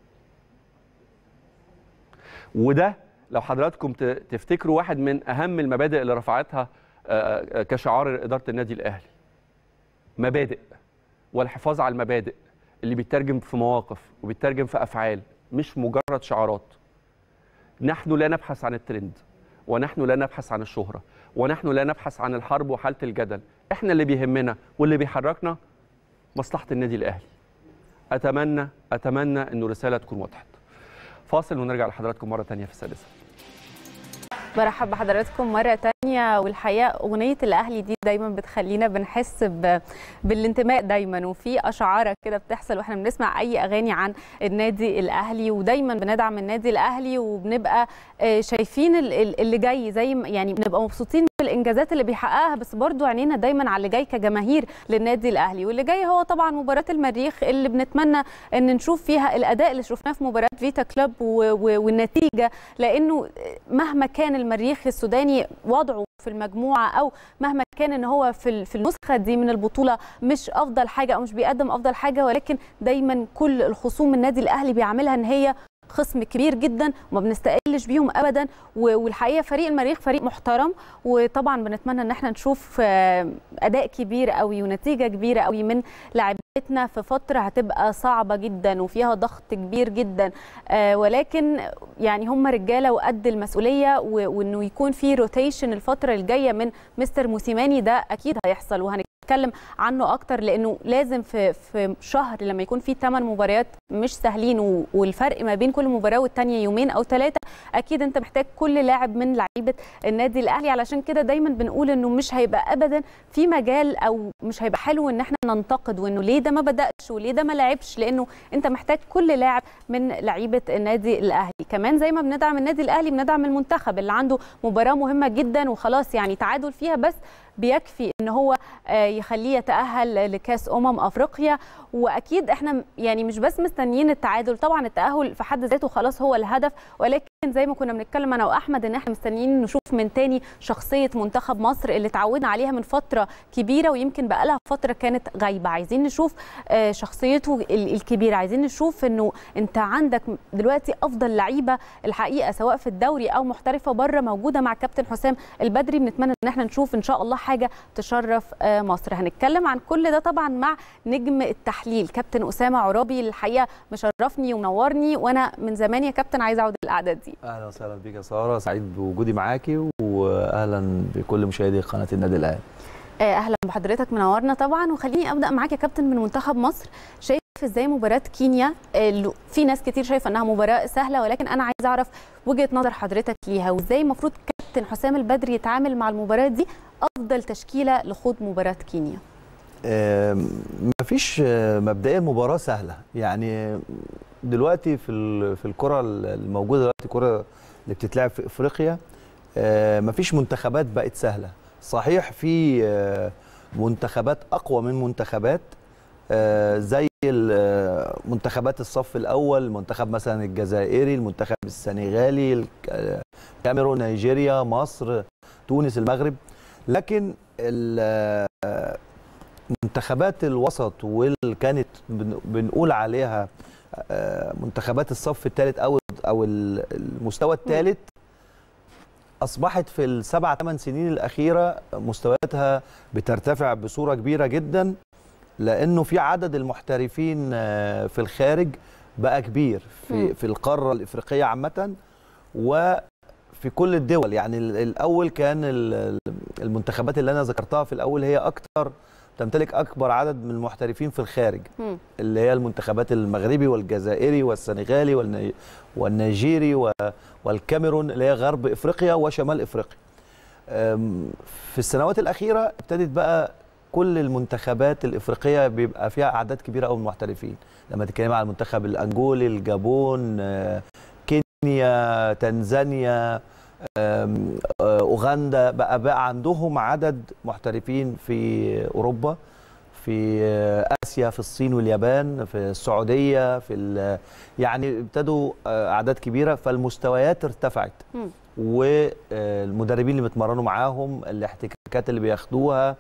A: وده لو حضراتكم تفتكروا واحد من اهم المبادئ اللي رفعتها كشعار اداره النادي الاهلي مبادئ والحفاظ على المبادئ اللي بيترجم في مواقف وبيترجم في افعال مش مجرد شعارات نحن لا نبحث عن الترند ونحن لا نبحث عن الشهره ونحن لا نبحث عن الحرب وحاله الجدل احنا اللي بيهمنا واللي بيحركنا مصلحه النادي الاهلي اتمنى اتمنى انه رساله تكون وضحت فاصل ونرجع لحضراتكم مره ثانيه في السادسه
B: برحب بحضراتكم مرة تانية والحقيقة أغنية الأهلي دي دايما بتخلينا بنحس ب... بالانتماء دايما وفي أشعار كده بتحصل وإحنا بنسمع أي أغاني عن النادي الأهلي ودايما بندعم النادي الأهلي وبنبقى شايفين اللي جاي زي يعني بنبقى مبسوطين بالإنجازات اللي بيحققها بس برضو عينينا دايما على اللي جاي كجماهير للنادي الأهلي واللي جاي هو طبعا مباراة المريخ اللي بنتمنى أن نشوف فيها الأداء اللي شفناه في مباراة فيتا كلوب و... و... والنتيجة لأنه مهما كان المريخ السوداني وضعه في المجموعه او مهما كان ان هو في في النسخه دي من البطوله مش افضل حاجه او مش بيقدم افضل حاجه ولكن دايما كل الخصوم النادي الاهلي بيعملها ان هي خصم كبير جدا وما بنستقلش بيهم ابدا والحقيقه فريق المريخ فريق محترم وطبعا بنتمنى ان احنا نشوف اداء كبير قوي ونتيجه كبيره قوي من لاعبتنا في فتره هتبقى صعبه جدا وفيها ضغط كبير جدا ولكن يعني هم رجاله وقد المسؤوليه وانه يكون في روتيشن الفتره الجايه من مستر موسيماني ده اكيد هيحصل وهنك نتكلم عنه اكتر لانه لازم في في شهر لما يكون في 8 مباريات مش سهلين والفرق ما بين كل مباراه والثانيه يومين او ثلاثه اكيد انت محتاج كل لاعب من لعيبه النادي الاهلي علشان كده دايما بنقول انه مش هيبقى ابدا في مجال او مش هيبقى حلو ان احنا ننتقد وانه ليه ده ما بداش وليه ده ما لعبش لانه انت محتاج كل لاعب من لعيبه النادي الاهلي كمان زي ما بندعم النادي الاهلي بندعم المنتخب اللي عنده مباراه مهمه جدا وخلاص يعني تعادل فيها بس بيكفي ان هو يخليه يتاهل لكاس امم افريقيا واكيد احنا يعني مش بس مستنيين التعادل طبعا التاهل في حد ذاته خلاص هو الهدف ولكن زي ما كنا بنتكلم انا واحمد ان احنا مستنيين نشوف من تاني شخصيه منتخب مصر اللي اتعودنا عليها من فتره كبيره ويمكن بقى لها فتره كانت غايبه عايزين نشوف شخصيته الكبيره عايزين نشوف انه انت عندك دلوقتي افضل لعيبه الحقيقه سواء في الدوري او محترفه بره موجوده مع كابتن حسام البدري بنتمنى ان احنا نشوف ان شاء الله حاجه تشرف مصر هنتكلم عن كل ده طبعا مع نجم التحليل كابتن اسامه عرابي الحقيقه مشرفني ومنورني وانا من زمان يا كابتن عايزه اعود القعده دي
D: اهلا وسهلا بيك يا ساره سعيد بوجودي معاكي واهلا بكل مشاهدي قناه النادي الاهلي
B: اهلا بحضرتك منورنا طبعا وخليني ابدا معاك يا كابتن من منتخب مصر شايف ازاي مباراه كينيا في ناس كتير شايفه انها مباراه سهله ولكن انا عايز اعرف وجهه نظر حضرتك ليها وازاي المفروض كابتن حسام البدري يتعامل مع المباراه دي افضل تشكيله لخوض مباراه كينيا
D: ما فيش مبدئيا مباراه سهله يعني دلوقتي في في الكره الموجوده دلوقتي الكره اللي بتتلعب في افريقيا ما فيش منتخبات بقت سهله صحيح في منتخبات اقوى من منتخبات زي منتخبات الصف الاول المنتخب مثلا الجزائري المنتخب السنغالي الكاميرون نيجيريا مصر تونس المغرب لكن منتخبات الوسط واللي كانت بنقول عليها منتخبات الصف الثالث او او المستوى الثالث اصبحت في السبع ثمان سنين الاخيره مستوياتها بترتفع بصوره كبيره جدا لانه في عدد المحترفين في الخارج بقى كبير في في القاره الافريقيه عامه وفي كل الدول يعني الاول كان المنتخبات اللي انا ذكرتها في الاول هي اكتر تمتلك اكبر عدد من المحترفين في الخارج
B: مم.
D: اللي هي المنتخبات المغربي والجزائري والسنغالي والني- والنيجيري و- والكاميرون اللي هي غرب افريقيا وشمال افريقيا أم، في السنوات الاخيره ابتدت بقى كل المنتخبات الافريقيه بيبقى فيها اعداد كبيره قوي من المحترفين لما تتكلم على المنتخب الانجولي الجابون آه، كينيا تنزانيا آم، آه، اوغندا بقى بقى عندهم عدد محترفين في اوروبا في آه، اسيا في الصين واليابان في السعوديه في ال- يعني ابتدوا آه، اعداد كبيره فالمستويات ارتفعت
B: مم.
D: والمدربين اللي بيتمرنوا معاهم الاحتكاكات اللي بياخدوها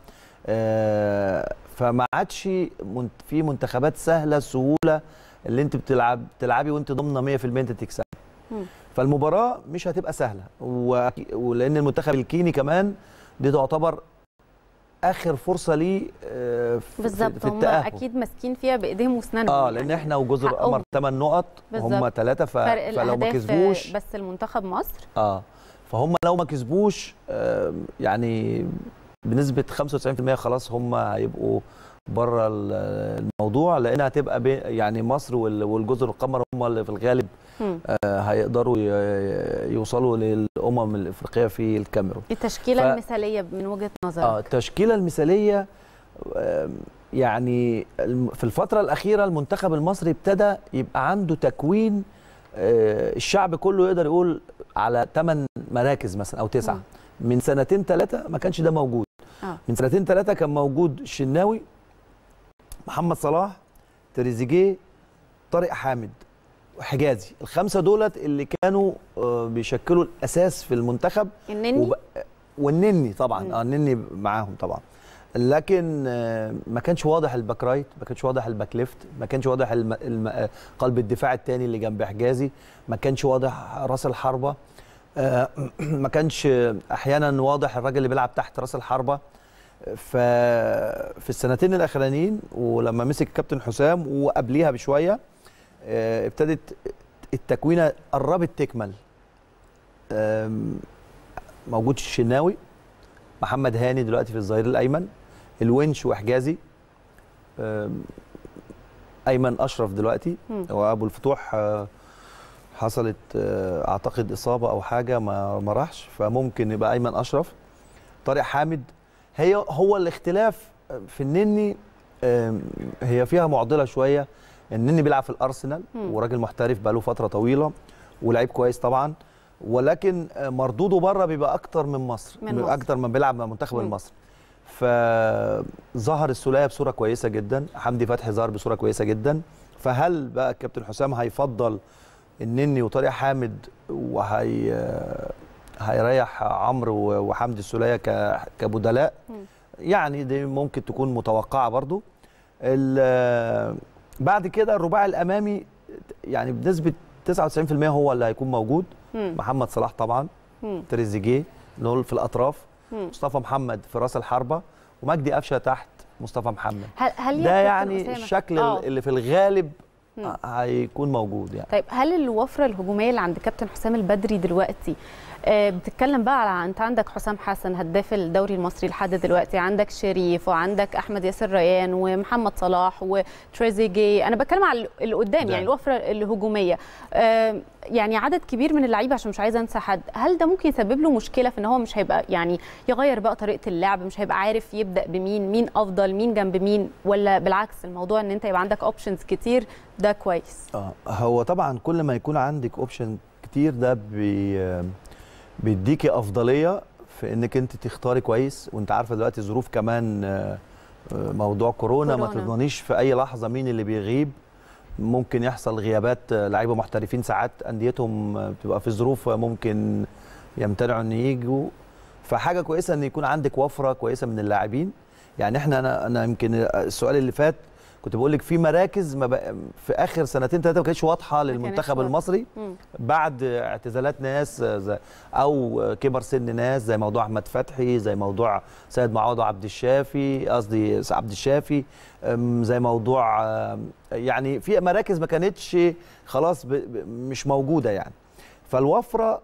D: آه، فما عادش منت- في منتخبات سهله سهوله اللي انت بتلعب تلعبي وانت ضامنه 100% انت تكسبي
B: مم.
D: فالمباراه مش هتبقى سهله وأكي- ولان المنتخب الكيني كمان دي تعتبر اخر فرصه ليه آه، في-
B: بالظبط
D: في
B: هم
D: التاهل
B: اكيد ماسكين فيها بايديهم واسنانهم
D: اه
B: يعني.
D: لان احنا وجزر
B: حقهم.
D: القمر 8 نقط هم
B: بالظبط.
D: 3 ف...
B: فرق
D: فلو ما
B: الاهداف
D: كسبوش
B: بس المنتخب مصر
D: اه فهم لو ما كسبوش آه، يعني بنسبه 95% خلاص هم هيبقوا بره الموضوع لان هتبقى بي يعني مصر وال- والجزر القمر هم اللي في الغالب
B: مم.
D: آه، هيقدروا ي- يوصلوا للامم الافريقيه في الكاميرون
B: التشكيله
D: ف-
B: المثاليه من وجهه نظرك
D: اه التشكيله المثاليه آم، يعني الم- في الفتره الاخيره المنتخب المصري ابتدى يبقى عنده تكوين آه، الشعب كله يقدر يقول على 8 مراكز مثلا او تسعه
B: مم.
D: من سنتين ثلاثه ما كانش ده موجود
B: آه.
D: من سنتين ثلاثه كان موجود الشناوي محمد صلاح تريزيجيه طارق حامد وحجازي الخمسه دولت اللي كانوا آه، بيشكلوا الاساس في المنتخب
B: النني
D: وب... والنني طبعا
B: مم.
D: اه النني معاهم طبعا لكن آه، ما كانش واضح الباك رايت ما كانش واضح الباك ليفت ما كانش واضح الم... الم... آه، قلب الدفاع الثاني اللي جنب حجازي ما كانش واضح راس الحربه آه، ما كانش احيانا واضح الراجل اللي بيلعب تحت راس الحربه ففي السنتين الاخرانيين ولما مسك كابتن حسام وقبليها بشويه آه، ابتدت التكوينه قربت تكمل آم، موجود الشناوي محمد هاني دلوقتي في الظهير الايمن الونش وحجازي آم، ايمن اشرف دلوقتي
B: مم.
D: وابو الفتوح آه، حصلت آه، اعتقد اصابه او حاجه ما ما راحش فممكن يبقى ايمن اشرف طارق حامد هي هو الاختلاف في النني آم، هي فيها معضله شويه النني بيلعب في الارسنال
B: مم.
D: وراجل محترف بقاله فتره طويله ولعيب كويس طبعا ولكن آه، مردوده بره بيبقى اكتر من مصر
B: من
D: بيبقى
B: مصر.
D: اكتر ما بيلعب مع المنتخب
B: مم.
D: المصري فظهر السوليه بصوره كويسه جدا حمدي فتحي ظهر بصوره كويسه جدا فهل بقى الكابتن حسام هيفضل النني وطارق حامد وهي آه، هيريح عمرو و- وحمدي السوليه ك- كبدلاء
B: مم.
D: يعني دي ممكن تكون متوقعه برضو ال- بعد كده الرباعي الامامي يعني بنسبه 99% هو اللي هيكون موجود
B: مم.
D: محمد صلاح طبعا
B: مم.
D: تريزيجيه نقول في الاطراف
B: مم.
D: مصطفى محمد في راس الحربه ومجدي قفشه تحت مصطفى محمد
B: هل هل يا
D: ده
B: كابتن
D: يعني
B: أسامة-
D: الشكل
B: آه.
D: اللي في الغالب
B: مم.
D: هيكون موجود يعني
B: طيب هل الوفره الهجوميه اللي عند كابتن حسام البدري دلوقتي آه، بتتكلم بقى على انت عندك حسام حسن هداف الدوري المصري لحد دلوقتي عندك شريف وعندك احمد ياسر ريان ومحمد صلاح وتريزيجيه انا بتكلم على اللي قدام
D: نعم.
B: يعني الوفره الهجوميه آه، يعني عدد كبير من اللعيبه عشان مش عايزه انسى حد هل ده ممكن يسبب له مشكله في ان هو مش هيبقى يعني يغير بقى طريقه اللعب مش هيبقى عارف يبدا بمين مين افضل مين جنب مين ولا بالعكس الموضوع ان انت يبقى عندك اوبشنز كتير ده كويس
D: اه هو طبعا كل ما يكون عندك اوبشن كتير ده بي بيديكي افضليه في انك انت تختاري كويس وانت عارفه دلوقتي ظروف كمان آه، آه، موضوع كورونا, ما
B: كورونا.
D: تضمنيش في اي لحظه مين اللي بيغيب ممكن يحصل غيابات آه، لعيبه محترفين ساعات انديتهم آه، بتبقى في ظروف آه، ممكن يمتنعوا ان يجوا فحاجه كويسه ان يكون عندك وفره كويسه من اللاعبين يعني احنا انا انا يمكن السؤال اللي فات كنت بقول لك في مراكز ما بق... في اخر سنتين ثلاثه ما كانتش واضحه
B: كانتش
D: للمنتخب
B: واضحة.
D: المصري
B: مم.
D: بعد اعتزالات ناس زي او كبر سن ناس زي موضوع احمد فتحي زي موضوع سيد معوض وعبد الشافي قصدي عبد الشافي أم، زي موضوع أم، يعني في مراكز ما كانتش خلاص ب- ب- مش موجوده يعني فالوفره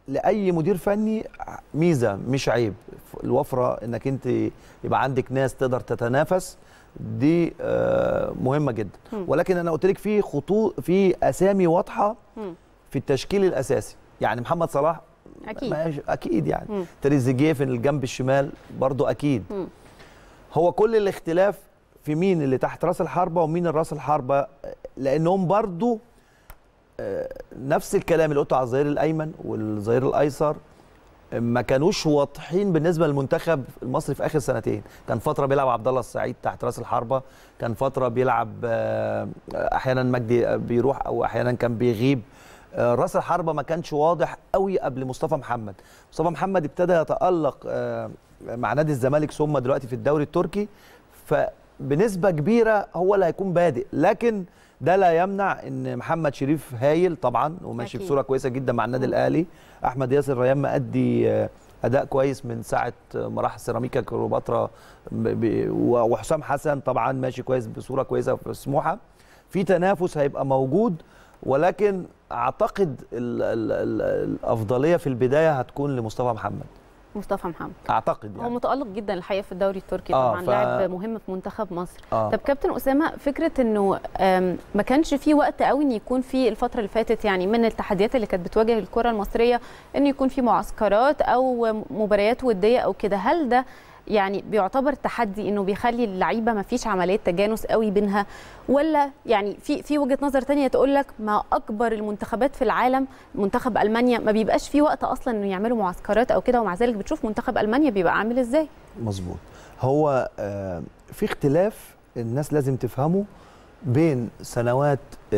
D: لاي مدير فني ميزه مش عيب الوفره انك انت يبقى عندك ناس تقدر تتنافس دي آه، مهمه جدا
B: مم.
D: ولكن انا قلت لك في خطوط في اسامي واضحه
B: مم.
D: في التشكيل الاساسي يعني محمد صلاح
B: اكيد
D: ما- اكيد يعني
B: مم.
D: تريزيجيه في الجنب الشمال برضو اكيد
B: مم.
D: هو كل الاختلاف في مين اللي تحت راس الحربه ومين الراس الحربه لانهم برضو آه، نفس الكلام اللي قلته على الظهير الايمن والظهير الايسر ما كانوش واضحين بالنسبه للمنتخب المصري في اخر سنتين كان فتره بيلعب عبد الله السعيد تحت راس الحربه كان فتره بيلعب آه، احيانا مجدي بيروح او احيانا كان بيغيب آه، راس الحربه ما كانش واضح قوي قبل مصطفى محمد مصطفى محمد ابتدى يتالق آه، مع نادي الزمالك ثم دلوقتي في الدوري التركي فبنسبه كبيره هو اللي هيكون بادئ لكن ده لا يمنع ان محمد شريف هايل طبعا وماشي
B: أكيد.
D: بصوره كويسه جدا مع النادي
B: مم.
D: الاهلي احمد ياسر ريان مأدي آه، اداء كويس من ساعه ما راح سيراميكا كليوباترا ب- ب- وحسام حسن طبعا ماشي كويس بصوره كويسه في سموحه في تنافس هيبقى موجود ولكن اعتقد ال ال ال الافضليه في البدايه هتكون لمصطفى محمد
B: مصطفى محمد
D: اعتقد
B: هو
D: يعني
B: متألق جدا الحقيقه في الدوري التركي
D: آه،
B: طبعا
D: ف-
B: لاعب مهم في منتخب مصر
D: آه.
B: طب كابتن اسامه فكره انه آم، ما كانش في وقت قوي ان يكون في الفتره اللي فاتت يعني من التحديات اللي كانت بتواجه الكره المصريه ان يكون في معسكرات او مباريات وديه او كده هل ده يعني بيعتبر تحدي انه بيخلي اللعيبه ما فيش عمليه تجانس قوي بينها ولا يعني في في وجهه نظر تانية تقول لك ما اكبر المنتخبات في العالم منتخب المانيا ما بيبقاش في وقت اصلا انه يعملوا معسكرات او كده ومع ذلك بتشوف منتخب المانيا بيبقى عامل ازاي
D: مظبوط هو آه، في اختلاف الناس لازم تفهمه بين سنوات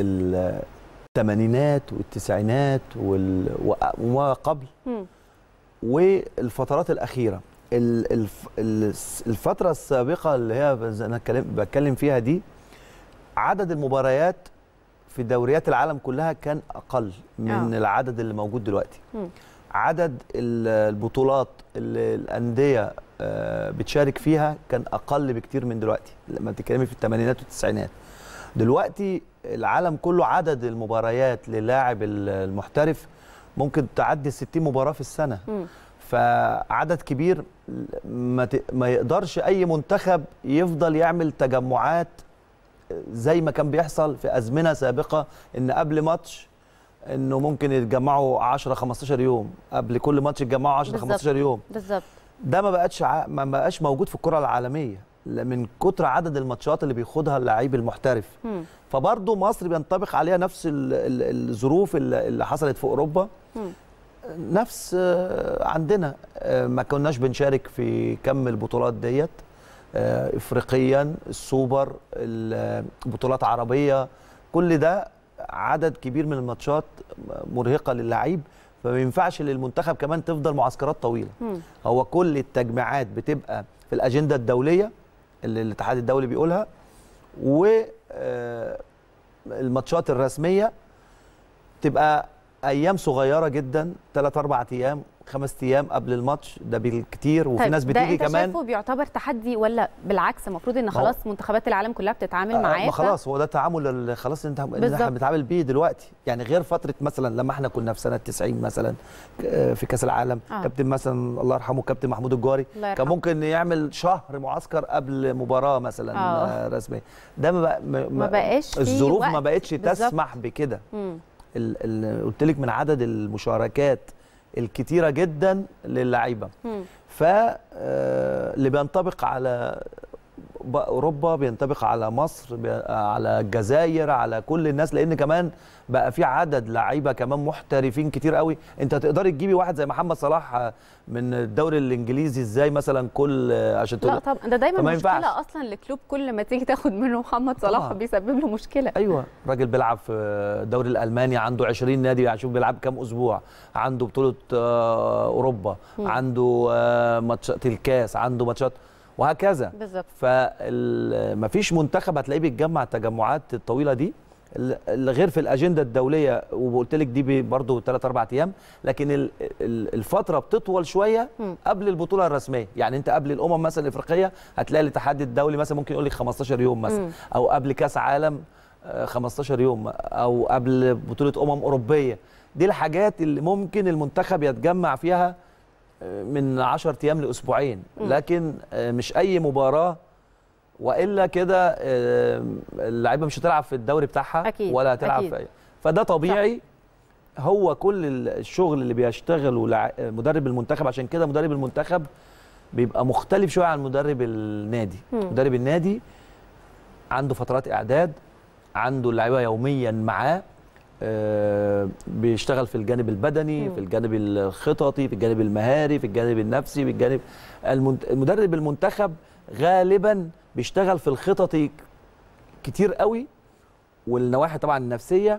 D: الثمانينات والتسعينات وال- وما قبل
B: مم.
D: والفترات الاخيره ال- الف- ال- الفتره السابقه اللي هي زي انا اتكلم- بتكلم فيها دي عدد المباريات في دوريات العالم كلها كان اقل من
B: آه.
D: العدد اللي موجود دلوقتي
B: مم.
D: عدد ال- البطولات اللي الانديه آه، بتشارك فيها كان اقل بكتير من دلوقتي لما بتتكلمي في الثمانينات والتسعينات دلوقتي العالم كله عدد المباريات للاعب ال- المحترف ممكن تعدي 60 مباراه في السنه
B: مم.
D: فعدد كبير ما, ت... ما يقدرش اي منتخب يفضل يعمل تجمعات زي ما كان بيحصل في ازمنه سابقه ان قبل ماتش انه ممكن يتجمعوا 10 15 يوم قبل كل ماتش يتجمعوا 10
B: بالظبط.
D: 15 يوم
B: بالظبط
D: ده ما بقتش ع... ما بقاش موجود في الكره العالميه لا من كتر عدد الماتشات اللي بيخوضها اللعيب المحترف
B: مم.
D: فبرضه مصر بينطبق عليها نفس ال- ال- الظروف اللي اللي حصلت في اوروبا
B: مم.
D: نفس آه، عندنا آه، ما كناش بنشارك في كم البطولات ديت آه، افريقيا السوبر ال- بطولات عربيه كل ده عدد كبير من الماتشات مرهقه للعيب فما ينفعش للمنتخب كمان تفضل معسكرات طويله
B: مم.
D: هو كل التجميعات بتبقى في الاجنده الدوليه اللي الاتحاد الدولي بيقولها والماتشات الرسميه تبقى ايام صغيره جدا 3 4 ايام خمس ايام قبل الماتش ده بالكتير وفي
B: طيب
D: ناس
B: ده
D: بتيجي
B: انت
D: كمان
B: شايفه بيعتبر تحدي ولا بالعكس المفروض ان
D: ما هو-
B: خلاص منتخبات العالم كلها بتتعامل
D: آه،
B: معاه
D: ما
B: ف-
D: خلاص هو ده التعامل اللي خلاص انت اللي
B: بالظبط.
D: احنا بنتعامل بيه دلوقتي يعني غير فتره مثلا لما احنا كنا في سنه 90 مثلا آه، في كاس العالم
B: آه.
D: كابتن مثلا الله يرحمه كابتن محمود الجوهري
B: الله
D: كان
B: يرحمه.
D: ممكن يعمل شهر معسكر قبل مباراه مثلا
B: آه.
D: آه. رسميه ده ما, بقى ما,
B: ما بقاش فيه
D: الظروف ما
B: وقت.
D: بقتش
B: بالظبط.
D: تسمح بكده
B: مم.
D: ال- ال- قلت لك من عدد المشاركات الكتيره جدا للعيبه
B: مم.
D: فاللي بينطبق على ب- اوروبا بينطبق على مصر بي- على الجزائر على كل الناس لان كمان بقى في عدد لعيبه كمان محترفين كتير قوي انت تقدري تجيبي واحد زي محمد صلاح آه، من الدوري الانجليزي ازاي مثلا كل آه، عشان
B: لا
D: تقول
B: طب ده دايما
D: فما
B: مشكله
D: ينفعش.
B: اصلا لكلوب كل ما تيجي تاخد منه محمد صلاح
D: طبعاً.
B: بيسبب له مشكله
D: ايوه راجل بيلعب في الدوري الالماني عنده 20 نادي يعني شوف بيلعب كام اسبوع عنده بطوله آه، اوروبا
B: مم.
D: عنده آه، ماتشات الكاس عنده ماتشات وهكذا
B: بالظبط
D: فمفيش منتخب هتلاقيه بيتجمع التجمعات الطويله دي ال- غير في الاجنده الدوليه وقلت لك دي برضه 3 4 ايام لكن ال- ال- الفتره بتطول شويه
B: مم.
D: قبل البطوله الرسميه يعني انت قبل الامم مثلا الافريقيه هتلاقي الاتحاد الدولي مثلا ممكن يقول لك 15 يوم مثلا
B: مم.
D: او قبل كاس عالم آه، 15 يوم او قبل بطوله امم اوروبيه دي الحاجات اللي ممكن المنتخب يتجمع فيها آه، من 10 ايام لاسبوعين لكن آه، مش اي مباراه والا كده آه، اللعيبه مش هتلعب في الدوري بتاعها
B: أكيد،
D: ولا هتلعب
B: أكيد.
D: في فده طبيعي هو كل الشغل اللي بيشتغله لع- مدرب المنتخب عشان كده مدرب المنتخب بيبقى مختلف شويه عن مدرب النادي
B: مم.
D: مدرب النادي عنده فترات اعداد عنده اللعيبه يوميا معاه آه، بيشتغل في الجانب البدني
B: مم.
D: في الجانب الخططي في الجانب المهاري في الجانب النفسي في الجانب المنت- المدرب المنتخب غالبا بيشتغل في الخططي كتير قوي والنواحي طبعا النفسيه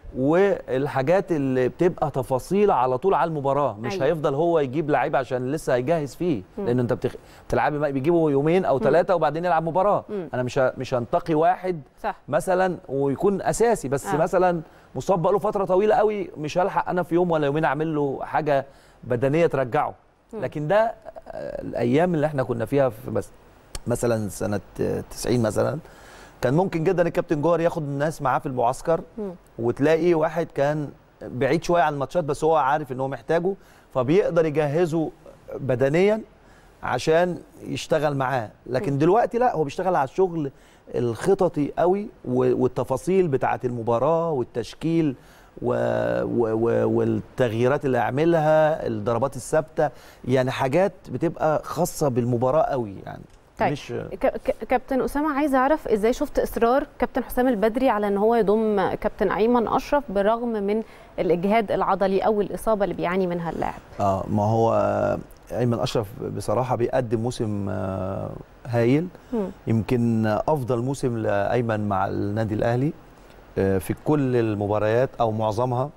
D: والحاجات اللي بتبقى تفاصيل على طول على المباراه مش
B: أيوة.
D: هيفضل هو يجيب لعيبه عشان لسه هيجهز فيه لان انت بتخ... بتلعبي بيجيبوا يومين او ثلاثه وبعدين يلعب مباراه
B: مم.
D: انا مش ه... مش هنتقي واحد
B: صح
D: مثلا ويكون اساسي بس
B: آه.
D: آه. مثلا مصاب بقاله فتره طويله قوي مش هلحق انا في يوم ولا يومين اعمل له حاجه بدنيه ترجعه لكن ده آه، الايام اللي احنا كنا فيها في بس مثلا سنه آه، 90 مثلا كان ممكن جدا الكابتن جوهر ياخد الناس معاه في المعسكر
B: مم.
D: وتلاقي واحد كان بعيد شويه عن الماتشات بس هو عارف ان هو محتاجه فبيقدر يجهزه بدنيا عشان يشتغل معاه لكن دلوقتي لا هو بيشتغل على الشغل الخططي قوي و- والتفاصيل بتاعه المباراه والتشكيل و... و... و... والتغييرات اللي هيعملها الضربات الثابته يعني حاجات بتبقى خاصه بالمباراه قوي يعني
B: طيب
D: مش
B: ك- ك- كابتن اسامه عايزه اعرف ازاي شفت اصرار كابتن حسام البدري على ان هو يضم كابتن ايمن اشرف بالرغم من الاجهاد العضلي او الاصابه اللي بيعاني منها اللاعب
D: اه ما هو ايمن اشرف بصراحه بيقدم موسم آه، هايل
B: مم.
D: يمكن افضل موسم لايمن مع النادي الاهلي آه، في كل المباريات او معظمها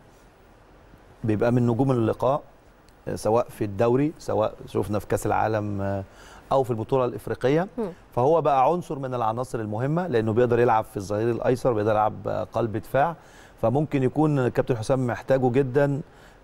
D: بيبقى من نجوم اللقاء آه، سواء في الدوري سواء شفنا في كاس العالم آه، او في البطوله الافريقيه
B: مم.
D: فهو بقى عنصر من العناصر المهمه لانه بيقدر يلعب في الظهير الايسر بيقدر يلعب آه، قلب دفاع فممكن يكون الكابتن حسام محتاجه جدا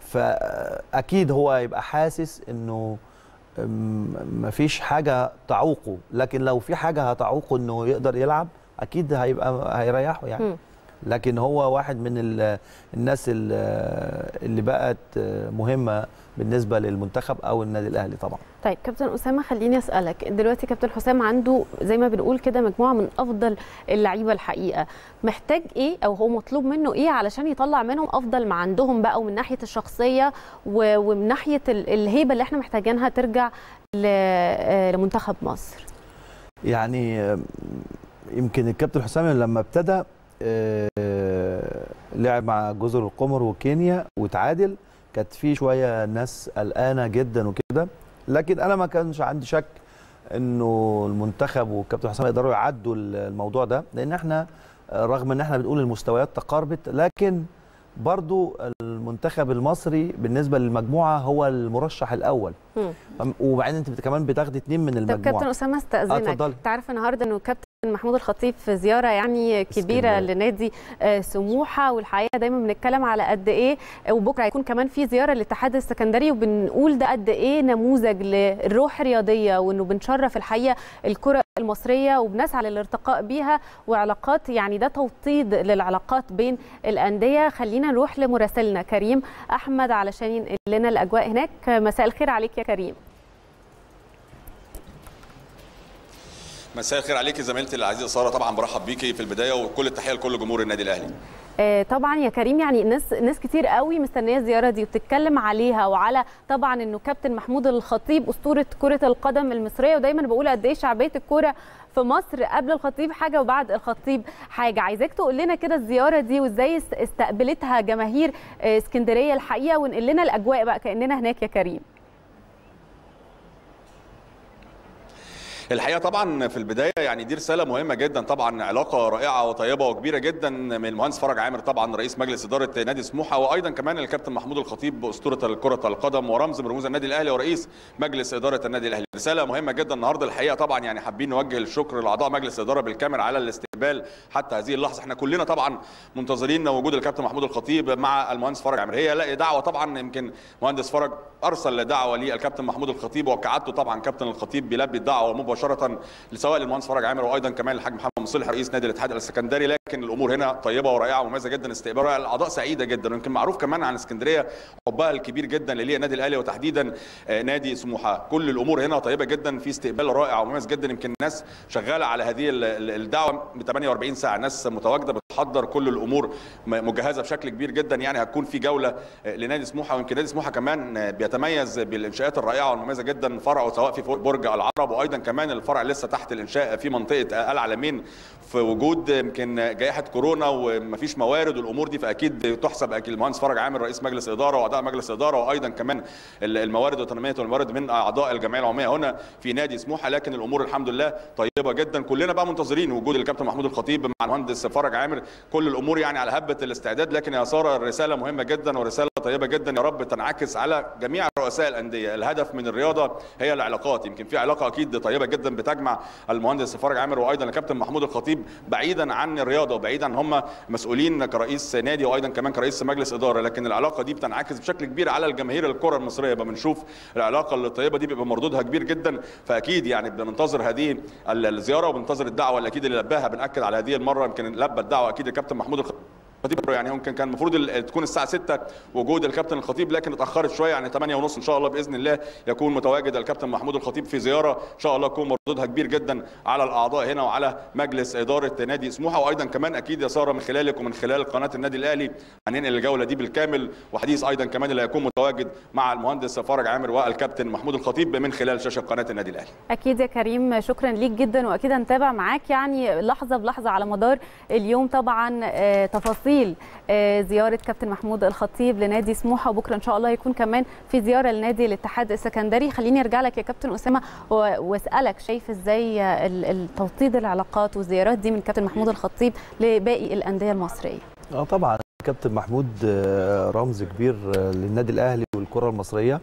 D: فاكيد هو هيبقى حاسس انه أم، مفيش حاجه تعوقه لكن لو في حاجه هتعوقه انه يقدر يلعب اكيد هيبقى هيريحه يعني
B: مم.
D: لكن هو واحد من ال- الناس ال- اللي بقت مهمه بالنسبه للمنتخب او النادي الاهلي طبعا
B: طيب كابتن اسامه خليني اسالك دلوقتي كابتن حسام عنده زي ما بنقول كده مجموعه من افضل اللعيبه الحقيقه محتاج ايه او هو مطلوب منه ايه علشان يطلع منهم افضل ما عندهم بقى ومن ناحيه الشخصيه و- ومن ناحيه ال- الهيبه اللي احنا محتاجينها ترجع ل- آه، لمنتخب مصر
D: يعني أم، يمكن الكابتن حسام لما ابتدى آه، لعب مع جزر القمر وكينيا وتعادل كانت في شويه ناس قلقانه جدا وكده لكن انا ما كانش عندي شك انه المنتخب والكابتن حسام يقدروا يعدوا الموضوع ده لان احنا آه، رغم ان احنا بنقول المستويات تقاربت لكن برضو المنتخب المصري بالنسبه للمجموعه هو المرشح الاول
B: مم.
D: أم- وبعدين انت كمان بتاخدي اتنين من
B: طب
D: المجموعه
B: كابتن اسامه استاذنك
D: اتفضلي.
B: انت عارف النهارده انه كابتن محمود الخطيب في زياره يعني كبيره
D: اسكندرية.
B: لنادي آه، سموحه والحقيقه دايما بنتكلم على قد ايه وبكره هيكون كمان في زياره للاتحاد السكندري وبنقول ده قد ايه نموذج للروح الرياضيه وانه بنشرف الحقيقه الكره المصريه وبنسعى للارتقاء بيها وعلاقات يعني ده توطيد للعلاقات بين الانديه خلينا نروح لمراسلنا كريم احمد علشان ينقل لنا الاجواء هناك مساء الخير عليك يا كريم
E: مساء الخير عليكي زميلتي العزيزه ساره طبعا برحب بيكي في البدايه وكل التحيه لكل جمهور النادي الاهلي
B: آه، طبعا يا كريم يعني ناس ناس كتير قوي مستنيه الزياره دي وبتتكلم عليها وعلى طبعا انه كابتن محمود الخطيب اسطوره كره القدم المصريه ودايما بقول قد ايه شعبيه الكوره في مصر قبل الخطيب حاجه وبعد الخطيب حاجه عايزاك تقول لنا كده الزياره دي وازاي است- استقبلتها جماهير آه، اسكندريه الحقيقه ونقل لنا الاجواء بقى كاننا هناك يا كريم
E: الحقيقه طبعا في البدايه يعني دي رساله مهمه جدا طبعا علاقه رائعه وطيبه وكبيره جدا من المهندس فرج عامر طبعا رئيس مجلس اداره نادي سموحه وايضا كمان الكابتن محمود الخطيب اسطوره كره القدم ورمز من رموز النادي الاهلي ورئيس مجلس اداره النادي الاهلي رساله مهمه جدا النهارده الحقيقه طبعا يعني حابين نوجه الشكر لاعضاء مجلس الاداره بالكامل على الاستقبال حتى هذه اللحظه احنا كلنا طبعا منتظرين وجود الكابتن محمود الخطيب مع المهندس فرج عامر هي لا دعوه طبعا يمكن مهندس فرج ارسل دعوه للكابتن محمود الخطيب وكعادته طبعا كابتن الخطيب بيلبي الدعوه مباشره سواء للمهندس فرج عامر وايضا كمان الحاج محمد مصلح رئيس نادي الاتحاد السكندري لكن لكن الامور هنا طيبه ورائعه ومميزه جدا استقبال رائع الاعضاء سعيده جدا ويمكن معروف كمان عن اسكندريه حبها الكبير جدا لليه النادي الاهلي وتحديدا آه، نادي سموحه كل الامور هنا طيبه جدا في استقبال رائع ومميز جدا يمكن الناس شغاله على هذه ال- ال- الدعوه ب 48 ساعه ناس متواجده بتحضر كل الامور م- مجهزه بشكل كبير جدا يعني هتكون في جوله آه، لنادي سموحه ويمكن نادي سموحه كمان آه، بيتميز بالانشاءات الرائعه والمميزه جدا فرعه سواء في فوق برج العرب وايضا كمان الفرع لسه تحت الانشاء في منطقه العلمين في وجود يمكن جائحه كورونا ومفيش موارد والامور دي فاكيد تحسب اكيد المهندس فرج عامر رئيس مجلس اداره واعضاء مجلس اداره وايضا كمان ال- الموارد والتنميه والموارد من اعضاء الجمعيه العموميه هنا في نادي سموحه لكن الامور الحمد لله طيبه جدا كلنا بقى منتظرين وجود الكابتن محمود الخطيب مع المهندس فرج عامر كل الامور يعني على هبه الاستعداد لكن يا ساره الرساله مهمه جدا ورساله طيبه جدا يا رب تنعكس على جميع رؤساء الانديه الهدف من الرياضه هي العلاقات يمكن في علاقه اكيد طيبه جدا بتجمع المهندس فرج عامر وايضا الكابتن محمود الخطيب بعيدا عن الرياضه وبعيدا عن هم مسؤولين كرئيس نادي وايضا كمان كرئيس مجلس اداره لكن العلاقه دي بتنعكس بشكل كبير على الجماهير الكره المصريه يبقى بنشوف العلاقه الطيبه دي بيبقى مردودها كبير جدا فاكيد يعني بننتظر هذه ال- الزياره وبننتظر الدعوه اللي اكيد اللي لباها بناكد على هذه المره يمكن لبى الدعوه اكيد الكابتن محمود الخطيب الخطيب يعني ممكن كان المفروض ال- تكون الساعه 6 وجود الكابتن الخطيب لكن اتاخرت شويه يعني 8 ونص ان شاء الله باذن الله يكون متواجد الكابتن محمود الخطيب في زياره ان شاء الله يكون مردودها كبير جدا على الاعضاء هنا وعلى مجلس اداره نادي سموحه وايضا كمان اكيد يا ساره من خلالك ومن خلال قناه النادي الاهلي هننقل الجوله دي بالكامل وحديث ايضا كمان اللي هيكون متواجد مع المهندس فرج عامر والكابتن محمود الخطيب من خلال شاشه قناه النادي الاهلي
B: اكيد يا كريم شكرا ليك جدا واكيد هنتابع معاك يعني لحظه بلحظه على مدار اليوم طبعا آه، تفاصيل آه، زياره كابتن محمود الخطيب لنادي سموحه وبكره ان شاء الله هيكون كمان في زياره لنادي الاتحاد السكندري خليني ارجع لك يا كابتن اسامه و- واسالك شايف ازاي ال- ال- توطيد العلاقات والزيارات دي من كابتن محمود الخطيب لباقي الانديه المصريه
D: اه طبعا كابتن محمود آه، رمز كبير آه، للنادي الاهلي والكره المصريه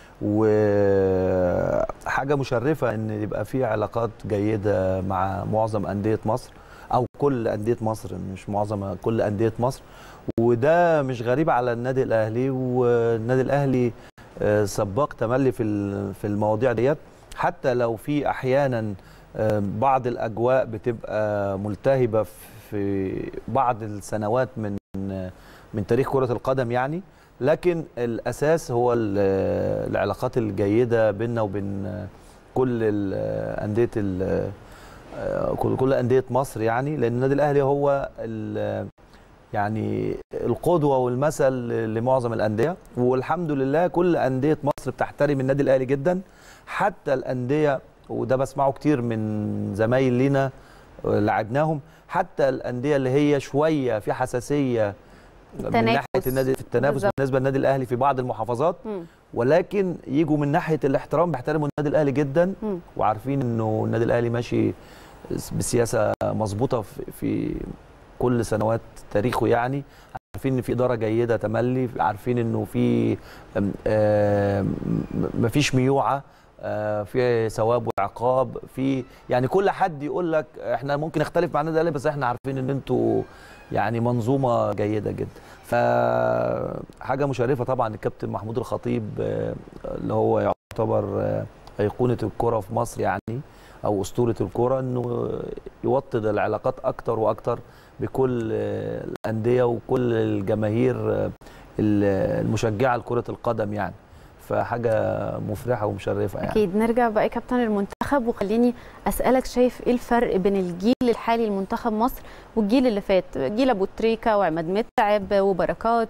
D: وحاجه مشرفه ان يبقى في علاقات جيده مع معظم انديه مصر او كل انديه مصر مش معظم كل انديه مصر وده مش غريب على النادي الاهلي والنادي الاهلي آه، سباق تملي في ال- في المواضيع ديت حتى لو في احيانا آه، بعض الاجواء بتبقى ملتهبه في بعض السنوات من من تاريخ كره القدم يعني لكن الاساس هو ال- العلاقات الجيده بيننا وبين كل ال- انديه ال- كل كل انديه مصر يعني لان النادي الاهلي هو ال- يعني القدوه والمثل لمعظم الانديه والحمد لله كل انديه مصر بتحترم النادي الاهلي جدا حتى الانديه وده بسمعه كتير من زمايل لينا لعبناهم حتى الانديه اللي هي شويه في حساسيه من
B: تنافس.
D: ناحيه النادي في التنافس
B: بالظبط.
D: بالنسبه للنادي الاهلي في بعض المحافظات
B: مم.
D: ولكن يجوا من ناحيه الاحترام بيحترموا النادي الاهلي جدا
B: مم.
D: وعارفين انه النادي الاهلي ماشي بسياسه مظبوطه في, في كل سنوات تاريخه يعني عارفين ان في اداره جيده تملي عارفين انه في أم، آم، مفيش ميوعه آه، في ثواب وعقاب في يعني كل حد يقول لك احنا ممكن نختلف مع النادي الاهلي بس احنا عارفين ان انتوا يعني منظومه جيده جدا فحاجه مشرفه طبعا الكابتن محمود الخطيب آه، اللي هو يعتبر آه، ايقونه الكره في مصر يعني او اسطوره الكره انه يوطد العلاقات اكتر واكتر بكل آه، الانديه وكل الجماهير آه، المشجعه لكره القدم يعني فحاجه مفرحه ومشرفه يعني
B: اكيد نرجع بقى يا كابتن المنتخب وخليني اسالك شايف ايه الفرق بين الجيل الحالي لمنتخب مصر والجيل اللي فات جيل ابو تريكه وعماد متعب وبركات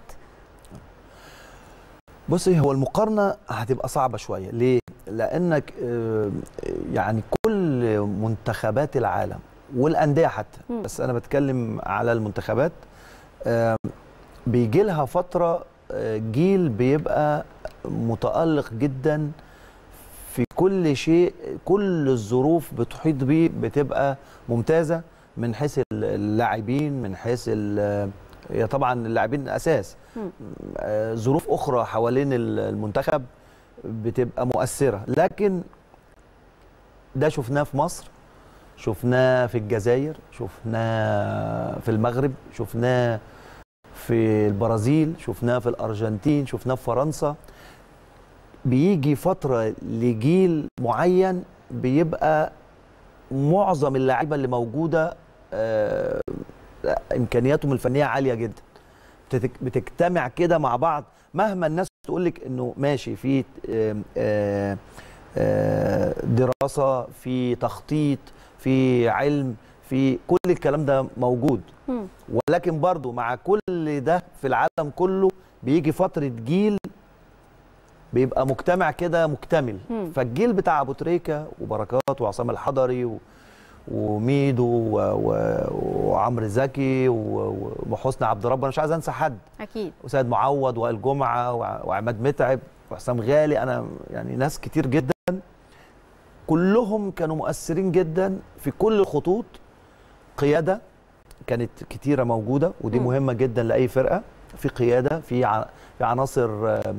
D: بصي هو المقارنه هتبقى صعبه شويه ليه لانك آه، يعني كل منتخبات العالم والانديه حتى
B: مم.
D: بس انا بتكلم على المنتخبات آه، بيجي لها فتره آه، جيل بيبقى متالق جدا في كل شيء كل الظروف بتحيط بيه بتبقى ممتازه من حيث اللاعبين من حيث ال- هي طبعا اللاعبين اساس
B: مم.
D: آه، ظروف اخرى حوالين ال- المنتخب بتبقى مؤثره لكن ده شفناه في مصر شفناه في الجزائر شفناه في المغرب شفناه في البرازيل شفناه في الارجنتين شفناه في فرنسا بيجي فتره لجيل معين بيبقى معظم اللعيبه اللي موجوده آه، امكانياتهم الفنيه عاليه جدا بتتك- بتجتمع كده مع بعض مهما الناس تقول لك انه ماشي في آم، آه، آه، دراسه في تخطيط في علم في كل الكلام ده موجود
B: مم.
D: ولكن برضو مع كل ده في العالم كله بيجي فترة جيل بيبقى مجتمع كده مكتمل
B: مم.
D: فالجيل بتاع ابو تريكه وبركات وعصام الحضري و... وميدو و... و... وعمرو زكي و... وحسني عبد رب انا مش عايز انسى حد
B: اكيد
D: وسيد معوض وائل جمعه وع- وعماد متعب وحسام غالي انا يعني ناس كتير جدا كلهم كانوا مؤثرين جدا في كل الخطوط قياده كانت كتيره موجوده ودي
B: مم.
D: مهمه جدا لاي فرقه في قياده في ع- في عناصر آه،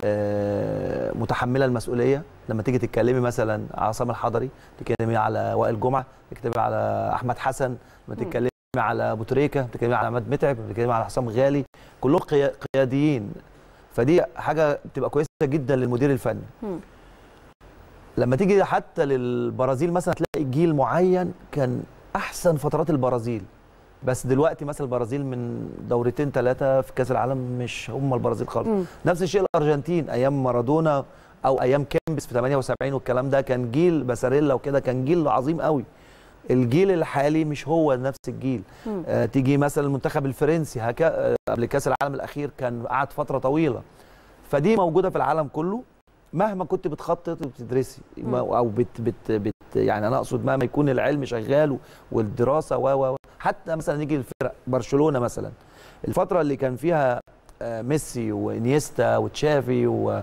D: آه، متحمله المسؤوليه لما تيجي تتكلمي مثلا على عصام الحضري تتكلمي على وائل جمعه تتكلمي على احمد حسن لما
B: مم.
D: تتكلمي على ابو تريكه تتكلمي على عماد متعب تتكلمي على حسام غالي كلهم قيا- قياديين فدي حاجه بتبقى كويسه جدا للمدير الفني
B: مم.
D: لما تيجي حتى للبرازيل مثلا تلاقي جيل معين كان احسن فترات البرازيل بس دلوقتي مثلا البرازيل من دورتين ثلاثه في كاس العالم مش هم البرازيل خالص
B: مم.
D: نفس الشيء الارجنتين ايام مارادونا او ايام كامبس في 78 والكلام ده كان جيل باساريلا وكده كان جيل عظيم قوي الجيل الحالي مش هو نفس الجيل
B: مم.
D: آه تيجي مثلا المنتخب الفرنسي هكا آه قبل كاس العالم الاخير كان قعد فتره طويله فدي موجوده في العالم كله مهما كنت بتخطط وبتدرسي
B: مم.
D: ما- او بت بت بت يعني انا اقصد مهما يكون العلم شغال والدراسه و و و. حتى مثلا نيجي للفرق برشلونه مثلا الفتره اللي كان فيها آه، ميسي وانيستا وتشافي و-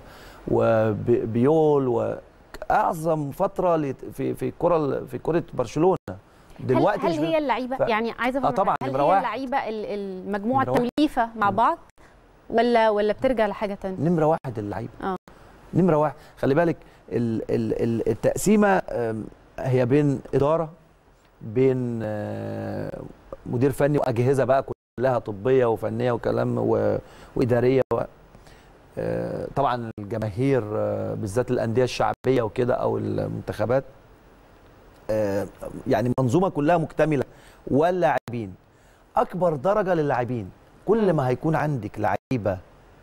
D: وبيول واعظم فتره لت- في في الكره في كره برشلونه دلوقتي
B: هل,
D: مش
B: هل
D: ب-
B: هي اللعيبه
D: ف-
B: يعني عايزه
D: آه
B: افهم
D: طبعاً،
B: هل
D: نمرة
B: هي
D: واحد.
B: اللعيبه ال- المجموعه
D: نمرة واحد.
B: التوليفه مع
D: مم.
B: بعض ولا ولا بترجع لحاجه تانية
D: نمره واحد اللعيبه
B: اه
D: نمره واحد خلي بالك ال ال ال التقسيمه آم، هي بين اداره بين آه، مدير فني واجهزه بقى كلها طبيه وفنيه وكلام و- واداريه و آه، طبعا الجماهير آه، بالذات الانديه الشعبيه وكده او المنتخبات آه، يعني منظومه كلها مكتمله واللاعبين اكبر درجه للاعبين كل ما هيكون عندك لعيبه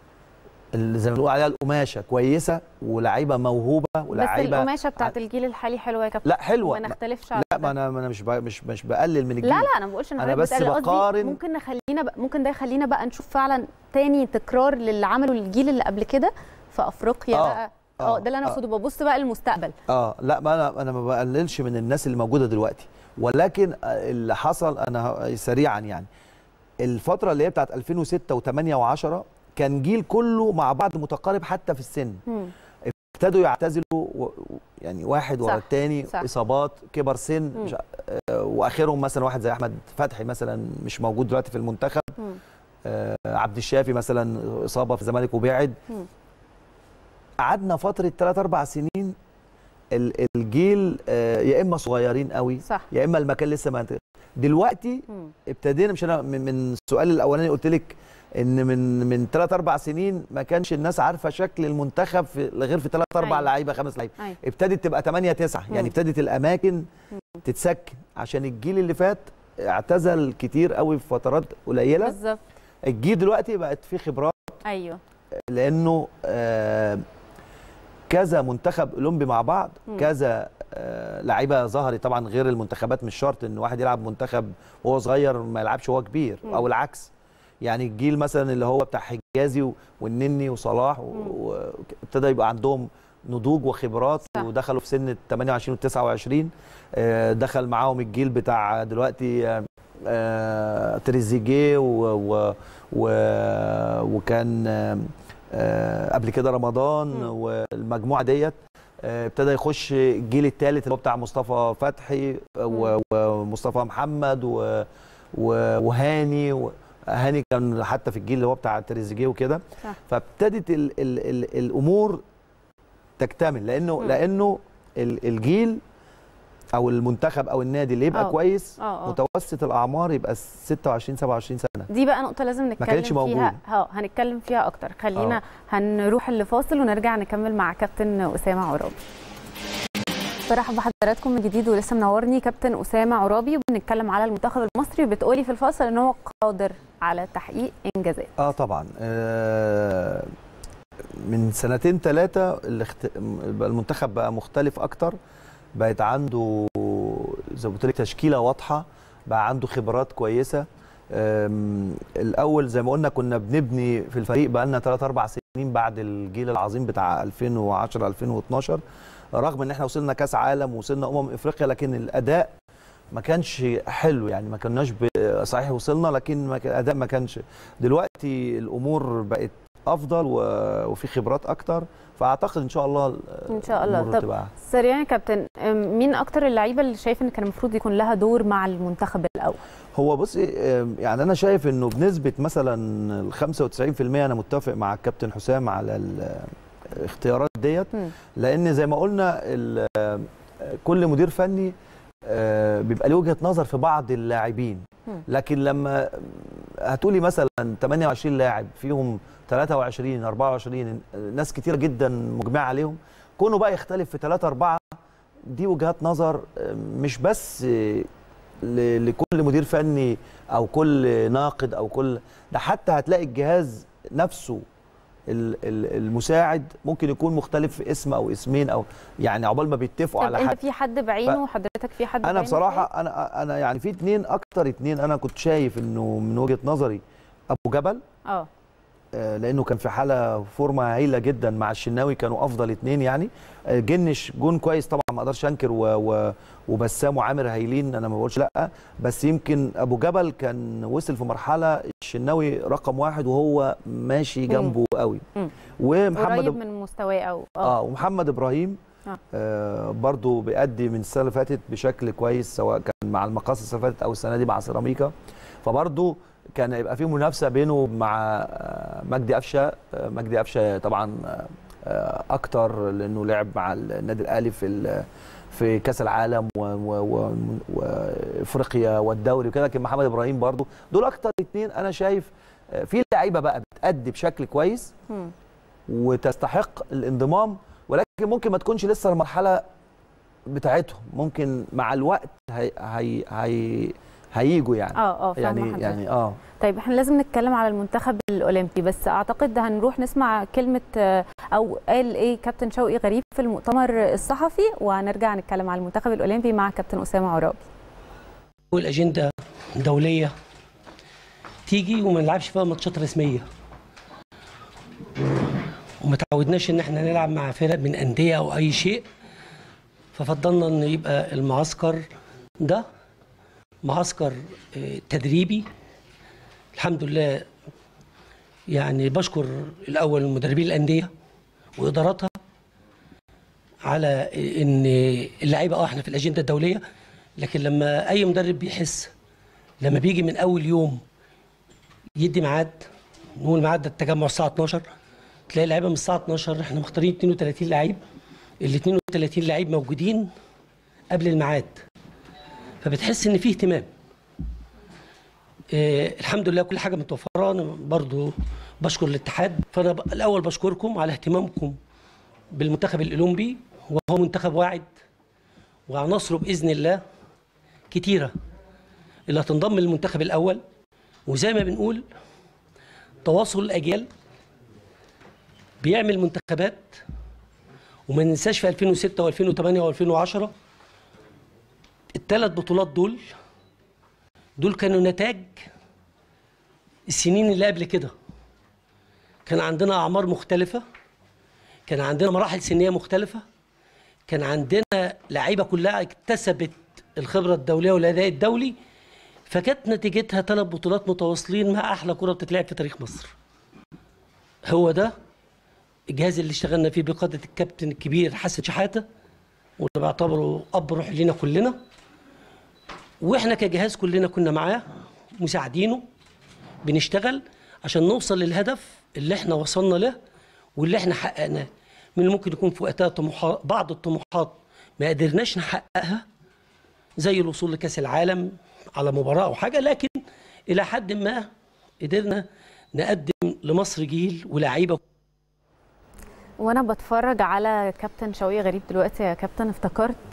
D: اللي زي ما بنقول عليها القماشه كويسه ولاعيبه موهوبه
B: بس
D: ولاعيبه
B: القماشه بتاعت الجيل الحالي حلوه يا كابتن
D: لا حلوه
B: ما نختلفش على
D: لا
B: ده.
D: ما انا ما انا مش ب- مش مش بقلل من الجيل
B: لا لا انا ما بقولش ان
D: أنا
B: حضرتك
D: بس
B: بتقلل. قصدي
D: بقارن-
B: ممكن نخلينا بقى ممكن ده يخلينا بقى نشوف فعلا تاني تكرار للي عمله الجيل اللي قبل كده في افريقيا
D: آه،
B: بقى اه
D: آه،
B: ده اللي انا
D: آه.
B: اقصده ببص بقى للمستقبل
D: اه لا ما انا انا ما بقللش من الناس اللي موجوده دلوقتي ولكن آه، اللي حصل انا ه- سريعا يعني الفتره اللي هي بتاعت 2006 و8 و10 كان جيل كله مع بعض متقارب حتى في السن
B: مم.
D: ابتدوا يعتزلوا و... و- يعني واحد ورا
B: صح،
D: التاني
B: صح.
D: اصابات كبر سن
B: مم.
D: مش... آه، واخرهم مثلا واحد زي احمد فتحي مثلا مش موجود دلوقتي في المنتخب
B: مم.
D: آه، عبد الشافي مثلا اصابه في الزمالك وبعد
B: مم.
D: قعدنا فتره 3 4 سنين ال- الجيل آه، يا اما صغيرين قوي
B: صح
D: يا اما المكان لسه ما انت- دلوقتي
B: مم.
D: ابتدينا مش انا من من السؤال الاولاني قلت لك ان من من 3 4 سنين ما كانش الناس عارفه شكل المنتخب في غير في 3 4
B: أيوة.
D: لعيبه خمس لعيبه
B: ايوه
D: ابتدت تبقى 8 9 يعني
B: مم.
D: ابتدت الاماكن تتسكن عشان الجيل اللي فات اعتزل كتير قوي في فترات قليله
B: بالظبط
D: الجيل دلوقتي بقت فيه خبرات
B: ايوه
D: لانه آه، كذا منتخب اولمبي مع بعض
B: مم.
D: كذا آه، لعيبه ظهرت طبعا غير المنتخبات مش شرط ان واحد يلعب منتخب وهو صغير ما يلعبش وهو كبير
B: مم.
D: او العكس يعني الجيل مثلا اللي هو بتاع حجازي و- والنني وصلاح و- وابتدى يبقى عندهم نضوج وخبرات
B: صح.
D: ودخلوا في سن ال 28 و 29 آه، دخل معاهم الجيل بتاع دلوقتي آه، آه، تريزيجيه و و و وكان آه، آه، قبل كده رمضان
B: مم.
D: والمجموعه ديت آه، ابتدى يخش الجيل الثالث اللي هو بتاع مصطفى فتحي و- ومصطفى محمد و- و- وهاني و- هاني كان حتى في الجيل اللي هو بتاع تريزيجيه وكده
B: صح.
D: فابتدت ال ال ال الامور تكتمل لانه
B: مم.
D: لانه ال- الجيل او المنتخب او النادي اللي يبقى
B: آه.
D: كويس
B: اه اه
D: متوسط الاعمار يبقى 26 27 سنه
B: دي بقى نقطة لازم نتكلم
D: كانتش
B: فيها
D: موجودة.
B: اه هنتكلم فيها أكتر خلينا
D: آه.
B: هنروح لفاصل ونرجع نكمل مع كابتن أسامة عرابي برحب بحضراتكم من جديد ولسه منورني كابتن اسامه عرابي وبنتكلم على المنتخب المصري بتقولي في الفاصل ان هو قادر على تحقيق انجازات
D: اه طبعا آه من سنتين ثلاثه الاخت... المنتخب بقى مختلف اكتر بقت عنده زي ما قلت لك تشكيله واضحه بقى عنده خبرات كويسه آم، الاول زي ما قلنا كنا بنبني في الفريق بقى لنا 3 4 سنين بعد الجيل العظيم بتاع 2010 2012 رغم ان احنا وصلنا كاس عالم وصلنا امم افريقيا لكن الاداء ما كانش حلو يعني ما كناش ب- صحيح وصلنا لكن ما كان- الاداء ما كانش دلوقتي الامور بقت افضل و- وفي خبرات اكتر فاعتقد ان شاء الله
B: ان شاء الله
D: الأمور
B: طب
D: تبقى
B: سريعا يا كابتن أم، مين اكتر اللعيبه اللي شايف ان كان المفروض يكون لها دور مع المنتخب الاول
D: هو بصي آم، يعني انا شايف انه بنسبه مثلا ال 95% انا متفق مع الكابتن حسام على ال- الاختيارات ديت
B: مم.
D: لان زي ما قلنا ال- آم، كل مدير فني آه، بيبقى له وجهه نظر في بعض اللاعبين
B: مم.
D: لكن لما هتقولي مثلا 28 لاعب فيهم 23 24 ناس كتير جدا مجمع عليهم كونه بقى يختلف في 3 4 دي وجهات نظر آه، مش بس آه، ل- لكل مدير فني او كل ناقد او كل ده حتى هتلاقي الجهاز نفسه ال- ال- المساعد ممكن يكون مختلف في اسم او اسمين او يعني عقبال ما بيتفقوا
B: طب
D: على
B: انت
D: حد
B: في حد بعينه وحضرتك في حد
D: انا
B: بعينه
D: بصراحه انا انا يعني في اتنين اكتر اتنين انا كنت شايف انه من وجهه نظري ابو جبل
B: اه
D: آه، لانه كان في حاله فورمه هايله جدا مع الشناوي كانوا افضل اتنين يعني آه، جنش جون كويس طبعا ما اقدرش انكر و- و- وبسام وعامر هايلين انا ما بقولش لا بس يمكن ابو جبل كان وصل في مرحله الشناوي رقم واحد وهو ماشي جنبه قوي
B: مم.
D: ومحمد
B: قريب من مستواه او
D: اه ومحمد ابراهيم
B: آه.
D: آه برضو بيأدي من السنه اللي فاتت بشكل كويس سواء كان مع المقاصة السنه اللي فاتت او السنه دي مع سيراميكا فبرضو كان يبقى في منافسه بينه مع آه، مجدي قفشه آه، مجدي قفشه طبعا آه، آه، اكتر لانه لعب مع النادي الاهلي في ال- في كاس العالم و- و- و- وافريقيا والدوري وكده لكن محمد ابراهيم برضو دول اكتر اتنين انا شايف آه، في لعيبه بقى بتأدي بشكل كويس
B: مم.
D: وتستحق الانضمام ولكن ممكن ما تكونش لسه المرحله بتاعتهم ممكن مع الوقت هي هي هي هيجوا يعني
B: اه اه فاهمه
D: يعني
B: حضرتك.
D: يعني اه
B: طيب احنا لازم نتكلم على المنتخب الاولمبي بس اعتقد هنروح نسمع كلمه آه، او قال ايه كابتن شوقي غريب في المؤتمر الصحفي وهنرجع نتكلم على المنتخب الاولمبي مع كابتن اسامه عرابي
F: والاجنده دوليه تيجي وما نلعبش فيها ماتشات رسميه وما تعودناش ان احنا نلعب مع فرق من انديه او اي شيء ففضلنا ان يبقى المعسكر ده معسكر آه، تدريبي الحمد لله يعني بشكر الاول مدربين الانديه واداراتها على ان اللعيبه اه احنا في الاجنده الدوليه لكن لما اي مدرب بيحس لما بيجي من اول يوم يدي ميعاد نقول ميعاد التجمع الساعه 12 تلاقي لعيبه من الساعه 12 احنا مختارين 32 لعيب ال 32 لعيب موجودين قبل الميعاد فبتحس ان فيه اهتمام آه الحمد لله كل حاجه متوفره انا برضو بشكر الاتحاد فانا ب- الاول بشكركم على اهتمامكم بالمنتخب الاولمبي وهو منتخب واعد وعناصره باذن الله كتيره اللي هتنضم للمنتخب الاول وزي ما بنقول تواصل الاجيال بيعمل منتخبات وما ننساش في 2006 و2008 و2010 الثلاث بطولات دول دول كانوا نتاج السنين اللي قبل كده كان عندنا اعمار مختلفه كان عندنا مراحل سنيه مختلفه كان عندنا لعيبه كلها اكتسبت الخبره الدوليه والاداء الدولي فكانت نتيجتها ثلاث بطولات متواصلين مع احلى كره بتتلعب في تاريخ مصر هو ده الجهاز اللي اشتغلنا فيه بقياده الكابتن الكبير حسن شحاته واللي بعتبره اب روح لينا كلنا واحنا كجهاز كلنا كنا معاه مساعدينه بنشتغل عشان نوصل للهدف اللي احنا وصلنا له واللي احنا حققناه من ممكن يكون في وقتها طموحات بعض الطموحات ما قدرناش نحققها زي الوصول لكاس العالم على مباراه او حاجه لكن الى حد ما قدرنا نقدم لمصر جيل ولاعيبه
B: وانا بتفرج على كابتن شوقي غريب دلوقتي يا كابتن افتكرت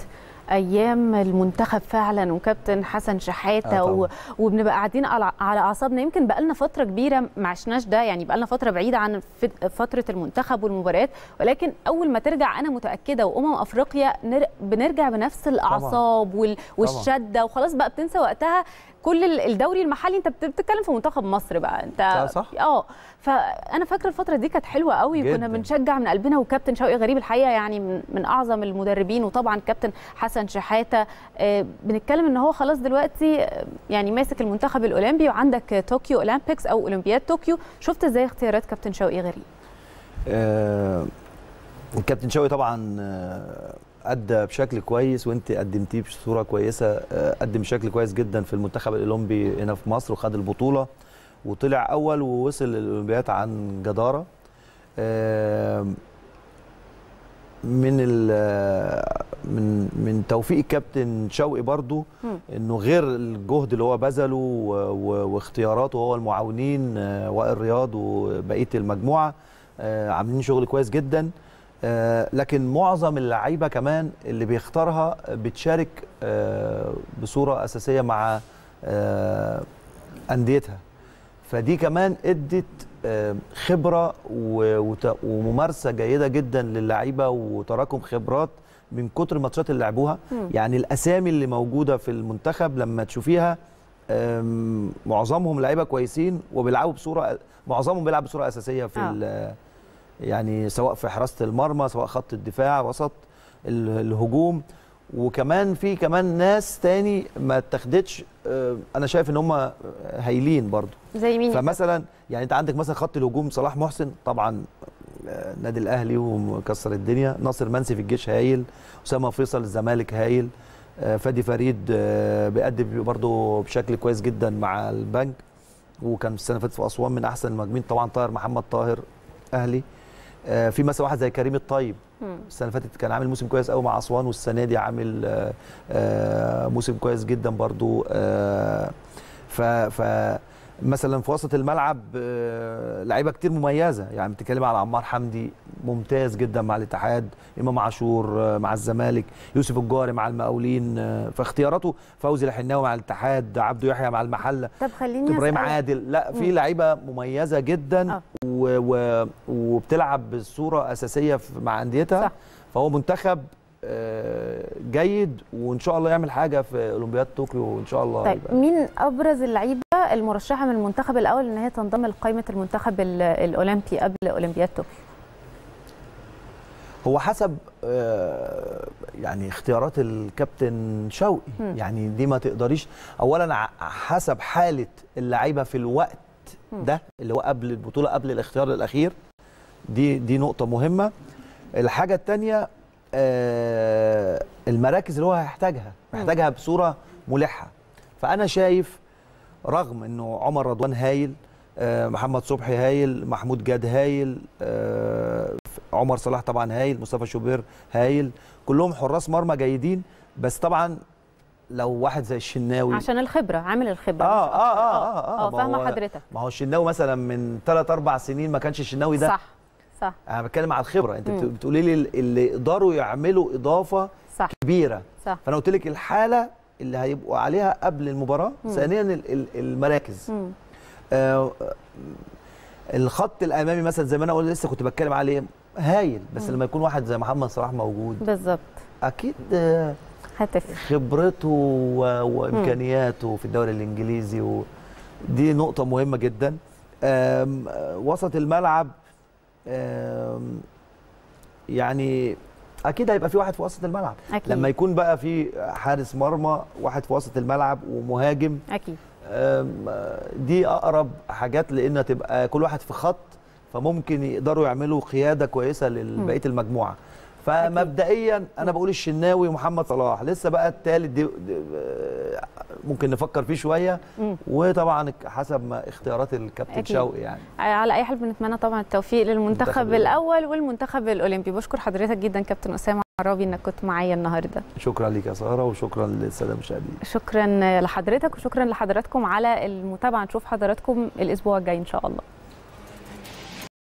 B: ايام المنتخب فعلا وكابتن حسن شحاته
D: آه
B: و...
D: طبعاً.
B: وبنبقى قاعدين على على اعصابنا يمكن بقالنا فتره كبيره ما عشناش ده يعني بقالنا فتره بعيده عن فت- فتره المنتخب والمباريات ولكن اول ما ترجع انا متاكده وامم افريقيا نر... بنرجع بنفس الاعصاب وال... والشده وخلاص بقى بتنسى وقتها كل ال- الدوري المحلي انت بت- بتتكلم في منتخب مصر بقى انت
D: لا، صح.
B: اه فانا فاكره الفتره دي كانت حلوه قوي كنا
D: جداً.
B: بنشجع من قلبنا وكابتن شوقي غريب الحقيقه يعني من, من اعظم المدربين وطبعا كابتن حسن شحاته آه، بنتكلم ان هو خلاص دلوقتي آه، يعني ماسك المنتخب الاولمبي وعندك طوكيو اولمبيكس او اولمبياد طوكيو شفت ازاي اختيارات كابتن شوقي غريب
D: آه، الكابتن شوقي طبعا آه، ادى بشكل كويس وانت قدمتيه بصوره كويسه آه، قدم بشكل كويس جدا في المنتخب الاولمبي هنا في مصر وخد البطوله وطلع اول ووصل للاولمبياد عن جداره آه، من ال- من من توفيق الكابتن شوقي برضو انه غير الجهد اللي هو بذله و- و- واختياراته هو المعاونين آه، وائل رياض وبقيه المجموعه آه، عاملين شغل كويس جدا آه، لكن معظم اللعيبه كمان اللي بيختارها بتشارك آه، بصوره اساسيه مع آه، انديتها فدي كمان ادت آه، خبره و- وت- وممارسه جيده جدا للعيبه وتراكم خبرات من كتر الماتشات اللي لعبوها يعني الاسامي اللي موجوده في المنتخب لما تشوفيها آم، معظمهم لعيبه كويسين وبيلعبوا بصوره معظمهم بيلعب بصوره اساسيه في
B: آه.
D: ال- يعني سواء في حراسه المرمى سواء خط الدفاع وسط ال- الهجوم وكمان في كمان ناس تاني ما اتخدتش آه، انا شايف ان هم هايلين برضو
B: زي مين
D: فمثلا يعني انت عندك مثلا خط الهجوم صلاح محسن طبعا آه، النادي الاهلي ومكسر الدنيا ناصر منسي في الجيش هايل اسامه فيصل الزمالك هايل آه، فادي فريد آه، بيأدي برضه بشكل كويس جدا مع البنك وكان السنه اللي فاتت في اسوان من احسن المهاجمين طبعا طاهر محمد طاهر اهلي آه، في مثلا واحد زي كريم الطيب
B: مم.
D: السنه اللي فاتت كان عامل موسم كويس قوي مع اسوان والسنه دي عامل آه، آه، موسم كويس جدا برضو آه، ف ف مثلا في وسط الملعب آه، لعيبه كتير مميزه يعني بتتكلم على عمار حمدي ممتاز جدا مع الاتحاد امام عاشور آه، مع الزمالك يوسف الجاري مع المقاولين آه، فاختياراته فوزي الحناوي مع الاتحاد عبده يحيى مع المحله
B: طب خليني
D: ابراهيم
B: أسألك.
D: عادل لا في لعيبه مميزه جدا
B: آه.
D: و... و... وبتلعب بصوره اساسيه في- مع انديتها
B: صح.
D: فهو منتخب آه، جيد وان شاء الله يعمل حاجه في اولمبياد طوكيو وان شاء الله
B: طيب
D: يبقى.
B: مين ابرز اللعيبه المرشحه من المنتخب الاول ان هي تنضم لقائمه المنتخب ال- الاولمبي قبل اولمبياد طوكيو
D: هو حسب آه، يعني اختيارات الكابتن شوقي
B: مم.
D: يعني دي ما تقدريش اولا ع- حسب حاله اللعيبه في الوقت ده اللي هو قبل البطوله قبل الاختيار الاخير دي دي نقطه مهمه الحاجه الثانيه المراكز اللي هو هيحتاجها محتاجها بصوره ملحه فانا شايف رغم انه عمر رضوان هايل آه، محمد صبحي هايل محمود جاد هايل آه، عمر صلاح طبعا هايل مصطفى شوبير هايل كلهم حراس مرمى جيدين بس طبعا لو واحد زي الشناوي
B: عشان الخبره عامل الخبره
D: اه
B: مش
D: اه
B: أكتر.
D: اه اه,
B: اه
D: ما
B: فاهمه
D: هو-
B: حضرتك
D: ما هو الشناوي مثلا من 3 4 سنين ما كانش الشناوي ده
B: صح صح
D: انا بتكلم على الخبره انت بت-
B: مم.
D: بتقولي لي اللي يقدروا يعملوا اضافه
B: صح
D: كبيره
B: صح
D: فانا قلت لك الحاله اللي هيبقوا عليها قبل المباراه ثانيا ال- ال- المراكز
B: مم.
D: آه آه، الخط الامامي مثلا زي ما انا قلت لسه كنت بتكلم عليه هايل بس لما يكون واحد زي محمد صلاح موجود
B: بالظبط
D: اكيد آه،
B: هتفرق
D: خبرته و- وامكانياته في الدوري الانجليزي و... دي نقطه مهمه جدا آم، آه، وسط الملعب آم، يعني اكيد هيبقى في واحد في وسط الملعب
B: أكيد.
D: لما يكون بقى في حارس مرمى واحد في وسط الملعب ومهاجم
B: اكيد
D: آم، آه، دي اقرب حاجات لان تبقى كل واحد في خط فممكن يقدروا يعملوا قياده كويسه لبقيه المجموعه فمبدئيا انا بقول الشناوي ومحمد صلاح لسه بقى الثالث دي, دي آه، ممكن نفكر فيه شويه
B: مم.
D: وطبعا حسب ما اختيارات الكابتن
B: أكيد.
D: شوقي يعني
B: على اي حال بنتمنى طبعا التوفيق للمنتخب
D: المنتخب
B: الاول والمنتخب الاولمبي بشكر حضرتك جدا كابتن اسامه عرابي انك كنت معايا النهارده
D: شكرا لك يا ساره وشكرا للساده المشاهدين
B: شكرا لحضرتك وشكرا لحضراتكم على المتابعه نشوف حضراتكم الاسبوع الجاي ان شاء الله